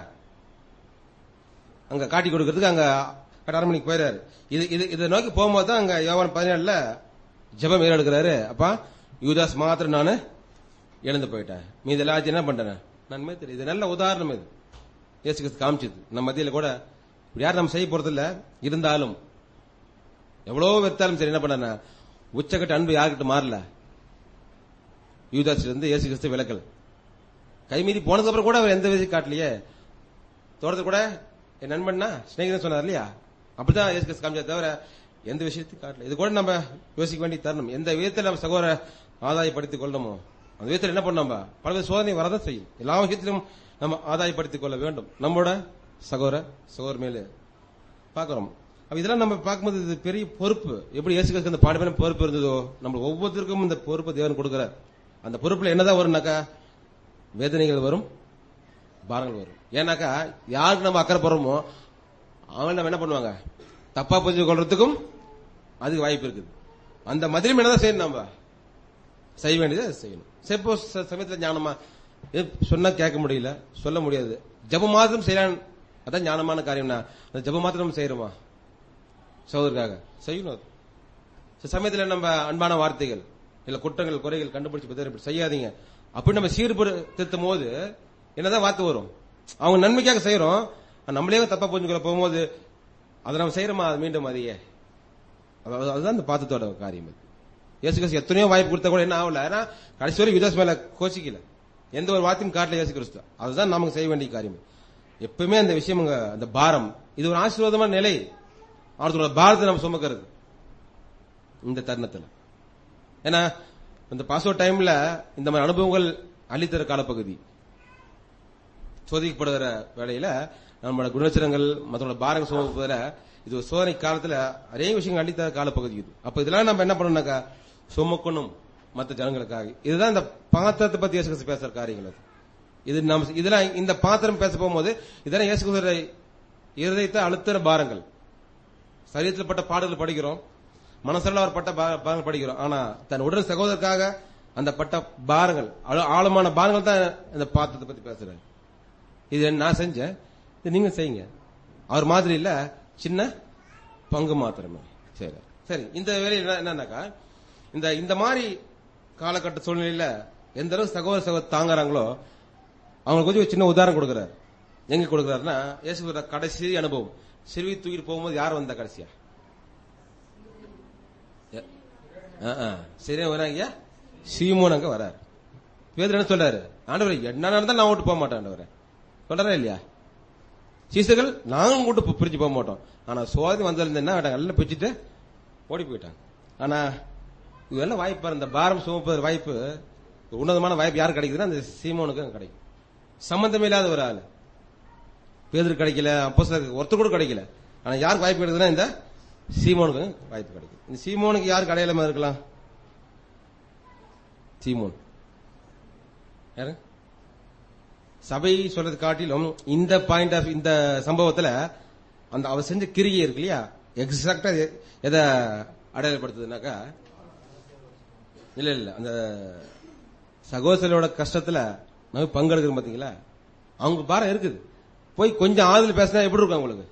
அங்க காட்டி கொடுக்கறதுக்கு அங்க அரண்மனைக்கு போயிறாரு இது இது இதை நோக்கி போகும்போது தான் அங்க யோவான் பதினேழுல ஜெபம் ஏறெடுக்கிறாரு அப்பா யூதாஸ் மாத்திரம் நானு எழுந்து போயிட்டேன் மீது எல்லாத்தையும் என்ன பண்றேன் நன்மை தெரியும் இது நல்ல உதாரணம் இது இயேசு கிறிஸ்து காமிச்சது நம்ம மத்தியில கூட இப்படி யாரும் நம்ம செய்ய போறது இல்ல இருந்தாலும் எவ்வளவு வெறுத்தாலும் சரி என்ன பண்ண உச்சக்கட்ட அன்பு யாருக்கிட்ட மாறல யூதாஸ் இருந்து இயேசு கிறிஸ்து விளக்கல் கைமீறி போனதுக்கு அப்புறம் கூட அவர் எந்த விஷயம் காட்டலையே தோட்டத்தை கூட என் நண்பன்னா ஸ்நேகிதன் சொன்னார் இல்லையா அப்படிதான் இயேசு கிறிஸ்து காமிச்சா தவிர எந்த விஷயத்தையும் காட்டல இது கூட நம்ம யோசிக்க வேண்டிய தருணம் எந்த விதத்தில் நம்ம சகோதர ஆதாயப்படுத்திக் கொள்ளணுமோ அந்த விதத்தில் என்ன பண்ணோம் நம்ம பல சோதனை வரதான் செய்யும் எல்லா விஷயத்திலும் நம்ம ஆதாயப்படுத்திக் கொள்ள வேண்டும் நம்மளோட சகோதர சகோதர மேல பாக்குறோம் அப்ப இதெல்லாம் நம்ம பார்க்கும்போது இது பெரிய பொறுப்பு எப்படி இயேசு கிறிஸ்து அந்த பாடுமையான பொறுப்பு இருந்ததோ நம்ம ஒவ்வொருத்தருக்கும் இந்த பொறுப்பு தேவன் கொடுக்கிறார் அந்த பொறுப்புல என்னதான் வரும்னாக்கா வேதனைகள் வரும் பாரங்கள் வரும் ஏன்னாக்கா யாருக்கு நம்ம அக்கறை போறோமோ அவங்க நம்ம என்ன பண்ணுவாங்க தப்பா புரிஞ்சு கொள்றதுக்கும் அதுக்கு வாய்ப்பு இருக்குது அந்த மதிலும் என்னதான் செய்யணும் நம்ம செய்ய வேண்டியதை அதை செய்யணும் சப்போஸ் சமயத்துல ஞானமா இது சொன்னா கேட்க முடியல சொல்ல முடியாது ஜபம் மாத்திரம் செய்யலாம் அதான் ஞானமான காரியம்னா அந்த ஜபம் மாத்திரம் நம்ம செய்யறோமா சகோதரருக்காக செய்யணும் அது சில சமயத்துல நம்ம அன்பான வார்த்தைகள் இல்ல குற்றங்கள் குறைகள் கண்டுபிடிச்சு பத்தி இப்படி செய்யாதீங்க அப்படி நம்ம சீர்படுத்தும் போது என்னதான் வார்த்தை வரும் அவங்க நன்மைக்காக செய்யறோம் ஆனா நம்மளே தப்பா புரிஞ்சுக்கொள்ள போகும்போது அதை நம்ம செய்யறோமா அது மீண்டும் அதையே அதாவது அதுதான் இந்த பாத்தத்தோட காரியம் இது இயேசு கிறிஸ்து எத்தனையோ வாய்ப்பு கொடுத்தா கூட என்ன ஆகல ஏன்னா கடைசி வரை யுதாஸ் மேல கோச்சிக்கல எந்த ஒரு வார்த்தையும் காட்டல இயேசு கிறிஸ்து அதுதான் நமக்கு செய்ய வேண்டிய காரியம் எப்பவுமே அந்த விஷயம் அங்க, அந்த பாரம் இது ஒரு ஆசீர்வாதமான நிலை அவர்களோட பாரத்தை நம்ம சுமக்கிறது இந்த தருணத்துல ஏன்னா இந்த பாஸ்வோ டைம்ல இந்த மாதிரி அனுபவங்கள் அள்ளித்தர காலப்பகுதி சோதிக்கப்படுகிற வேளையில நம்மளோட குணச்சரங்கள் மற்றவங்களோட பாரங்கள் சுமப்பதில் இது ஒரு சோதனை காலத்துல நிறைய விஷயங்கள் அள்ளித்தர காலப்பகுதி இது அப்ப இதெல்லாம் நம்ம என்ன பண்ணணும்னாக்கா சுமக்கணும் மற்ற ஜனங்களுக்காக இதுதான் இந்த பாத்திரத்தை பத்தி இயேசு கிறிஸ்து பேசுற காரியங்கள் அது இது நம்ம இதெல்லாம் இந்த பாத்திரம் பேச போகும்போது இதெல்லாம் இயேசு கிறிஸ்துவோட இருதயத்தை அழுத்துற பாரங்கள் சரீரத்தில் பட்ட பாடல்கள் படிக்கிறோம் மனசுல அவர் பட்ட பா- பாடங்கள் படிக்கிறோம் ஆனா தன் உடல் சகோதரருக்காக அந்த பட்ட பாரங்கள் ஆழ- ஆழமான பாரங்கள் தான் இந்த பாத்திரத்தை பத்தி பேசுறேன் இது நான் செஞ்சேன் இது நீங்க செய்யுங்க அவர் மாதிரி இல்ல சின்ன பங்கு மாத்திரமே சரி சரி இந்த வேலையில் என்ன- என்னன்னாக்கா இந்த இந்த மாதிரி காலகட்ட சூழ்நிலையில எந்த அளவுக்கு சகோதர சகோதர தாங்குறாங்களோ அவங்களுக்கு கொஞ்சம் ஒரு சின்ன உதாரணம் கொடுக்குறாரு எங்க கொடுக்குறாருன்னா இயேசுவோட கடைசி அனுபவம் சிறுவி தூக்கிட்டு போகும்போது யார் வந்தா கடைசியா எ- ஆ, ஆ. சரியா வராங்க சீமோன் அங்க வராரு பேதர் என்ன சொல்றாரு ஆண்டவரே என்ன நடந்தாலும் நான் விட்டு போக மாட்டேன் ஆண்டவரே சொல்றா இல்லையா சீசர்கள் நாங்களும் கூட்டு பி- பிரிஞ்சு போக மாட்டோம் ஆனா சோதனை வந்திருந்த என்ன ஆயிட்டாங்க? எல்லாம் பிரிச்சுட்டு ஓடி போயிட்டாங்க ஆனா இதெல்லாம் வாய்ப்பு இந்த பாரம் சுமப்பது வாய்ப்பு ஒரு உன்னதமான வாய்ப்பு யாருக்கு கிடைக்குதுன்னா அந்த சீமோனுக்கு அங்க கிடைக்கும் சம்பந்தமே இல்லாத ஒரு ஆளு பேதர் கிடைக்கல அப்போ ஒருத்தர் கூட கிடைக்கல ஆனா யாருக்கு வாய்ப்பு கிடைக்குதுன்னா இந்த சீமோனுக்கு வாய்ப்பு கிடைக்கும் இந்த சீமோனுக்கு யாருக்கு அடையாளமா இருக்கலாம் சீமோன் யாரு சபை சொல்றது காட்டிலும் இந்த பாயிண்ட் ஆஃப் இந்த சம்பவத்துல அந்த அவர் செஞ்ச கிரியை இருக்கு இல்லையா எக்ஸாக்டா எதை அடையாளப்படுத்துதுனாக்கா இல்ல இல்ல அந்த சகோதரோட கஷ்டத்துல நம்ம பங்கெடுக்கிறோம் பாத்தீங்களா அவங்க பாரம் இருக்குது போய் கொஞ்சம் ஆறுதல் பேசினா எப்படி இருக்கும் அவங்களுக்கு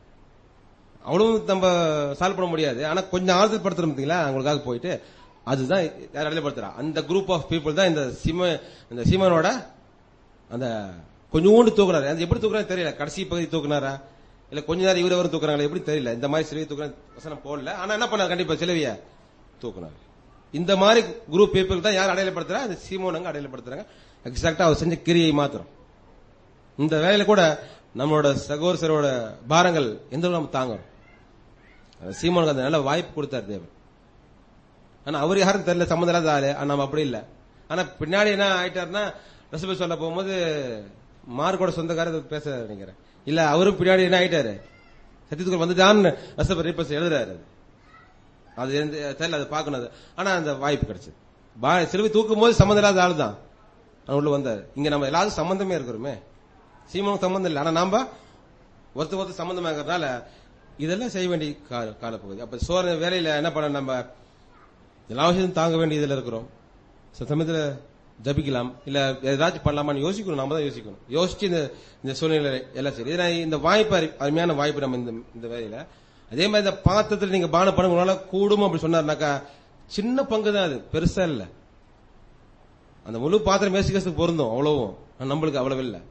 அவ்வளவு நம்ம சால்வ் பண்ண முடியாது ஆனா கொஞ்சம் ஆறுதல் படுத்துறோம் பாத்தீங்களா அவங்களுக்காக போயிட்டு அதுதான் யார் அடையாளப்படுத்துறா அந்த குரூப் ஆஃப் பீப்புள் தான் இந்த சிம இந்த சீமனோட அந்த கொஞ்சோண்டு தூக்குறாரு அது எப்படி தூக்குறாரு தெரியல கடைசி பகுதி தூக்குனாரா இல்ல கொஞ்ச நேரம் இவரு வரும் தூக்குறாங்களா எப்படி தெரியல இந்த மாதிரி சிலுவை தூக்குற வசனம் போடல ஆனா என்ன பண்ணாரு கண்டிப்பா சிலுவைய தூக்குனாரு இந்த மாதிரி குரூப் பீப்புள் தான் யார் அடையாளப்படுத்துறா அந்த சீமோனங்க அடையாளப்படுத்துறாங்க எக்ஸாக்டா அவர் செஞ்ச கிரியை மாத்திரம் இந்த வேலையில கூட நம்மளோட சகோதரரோட பாரங்கள் எந்த அளவு நம்ம தாங்குறோம் அந்த சீமோனுக்கு அந்த நல்ல வாய்ப்பு கொடுத்தார் தேவன் ஆனா அவர் யாரும் தெரியல சம்மந்தம் இல்லாத ஆளு ஆனா நம்ம அப்படி இல்ல ஆனா பின்னாடி என்ன ஆயிட்டாருன்னா ரசபை சொல்ல போகும்போது மார்க்கோட சொந்தக்காரர் பேச நினைக்கிறேன் இல்ல அவரும் பின்னாடி என்ன ஆயிட்டாரு சத்தியத்துக்குள் வந்துட்டான்னு ரசபை ரீபஸ் எழுதுறாரு அது அது எந்த- தெரியல அது பார்க்கணும் அது. ஆனா அந்த வாய்ப்பு கிடைச்சது பா- சிலுவை தூக்கும் போது சம்மந்தம் இல்லாத ஆளு தான் அவன் உள்ள வந்தாரு இங்க நம்ம எல்லாரும் சம்பந்தமே இருக்கிறோமே சீமனுக்கு சம்பந்தம் இல்லை ஆனா நாம ஒருத்தர் ஒருத்தர் சம்பந்தமா இருக்கிறதுனால இதெல்லாம் செய்ய வேண்டிய கால- காலப்பகுதி அப்ப சோழ வேலையில என்ன பண்ண நம்ம எல்லா விஷயத்தையும் தாங்க வேண்டியதுல இருக்கிறோம் சில சமயத்துல ஜபிக்கலாம் இல்ல ஏதாச்சும் பண்ணலாமான்னு யோசிக்கணும் நாம தான் யோசிக்கணும் யோசிச்சு இந்த இந்த சூழ்நிலை எல்லாம் சரி ஏன்னா இந்த வாய்ப்பு அரு- அருமையான வாய்ப்பு நம்ம இந்த இந்த வேலையில அதே மாதிரி இந்த பாத்திரத்துல நீங்க பானம் பண்ண உங்களால கூடும் அப்படி சொன்னாருனாக்கா சின்ன பங்கு தான் அது பெருசா இல்ல அந்த முழு பாத்திரம் மேசிக்கிறதுக்கு பொருந்தும் அவ்வளவும் ஆனா நம்மளுக்கு அவ்வளவு இல்ல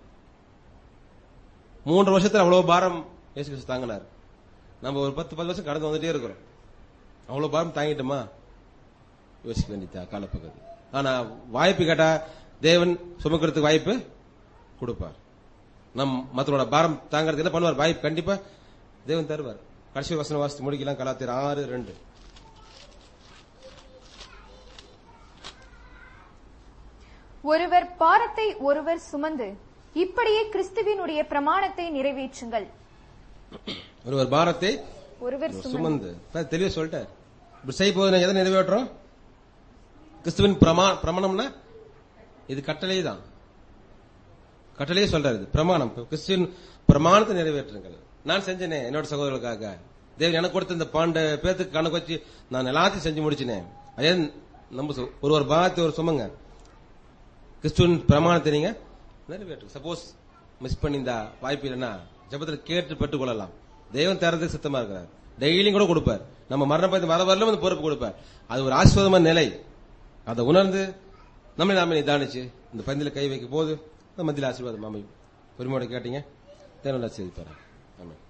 மூன்று வருஷத்துல அவ்வளவு பாரம் மேசிக்கிறது தாங்கினார் நம்ம ஒரு பத்து பத்து வருஷம் கடந்து வந்துட்டே இருக்கிறோம் அவ்வளவு பாரம் தாங்கிட்டோமா யோசிக்க வேண்டிய காலப்பகுதி ஆனா வாய்ப்பு கேட்டா தேவன் சுமக்கிறதுக்கு வாய்ப்பு கொடுப்பார் நம் மற்றவரோட பாரம் தாங்கிறதுக்கு என்ன பண்ணுவார் வாய்ப்பு கண்டிப்பா தேவன் தருவார் கடைசி வசனம் வாசித்து முடிக்கலாம் கலாத்திர ஆறு ரெண்டு ஒருவர் பாரத்தை ஒருவர் சுமந்து இப்படியே கிறிஸ்துவினுடைய பிரமாணத்தை நிறைவேற்றுங்கள் ஒருவர் பாரத்தை ஒருவர் சுமந்து சுமந்து இப்ப தெளிவா சொல்லிட்டார் இப்படி செய்ய போது நான் எதை நிறைவேற்றுறோம் கிறிஸ்துவின் பிரமா பிரமாணம்னா இது கட்டளை தான் கட்டளையே சொல்றாரு இது பிரமாணம் கிறிஸ்துவின் பிரமாணத்தை நிறைவேற்றுங்கள் நான் செஞ்சேனே என்னோட சகோதரர்களுக்காக தேவன் எனக்கு கொடுத்த இந்த பாண்ட பேத்துக்கு கணக்கு வச்சு நான் எல்லாத்தையும் செஞ்சு முடிச்சினேன் அதே நம்ம சொ- ஒரு ஒரு பாரத்தை ஒரு சுமங்க கிறிஸ்துவின் பிரமாணத்தை நீங்க நிறைவேற்று சப்போஸ் மிஸ் பண்ணி இந்த வாய்ப்பு இல்லைன்னா ஜபத்தில் கேட்டு பெற்றுக்கொள்ளலாம் தெய்வம் தரதுக்கு சித்தமா இருக்கிறார் டெய்லியும் கூட கொடுப்பார் நம்ம மரண பயத்து வர வரலும் அந்த பொறுப்பு கொடுப்பார் அது ஒரு ஆஸ்வாதமான நிலை அதை உணர்ந்து நம்மளை நாம நிதானிச்சு இந்த பந்தில கை வைக்கும் போது மத்தியில் ஆசீர்வாதம் அமையும் பொறுமையோட கேட்டீங்க தேவன் ஆசீர்வதிப்பார் ஆமாம்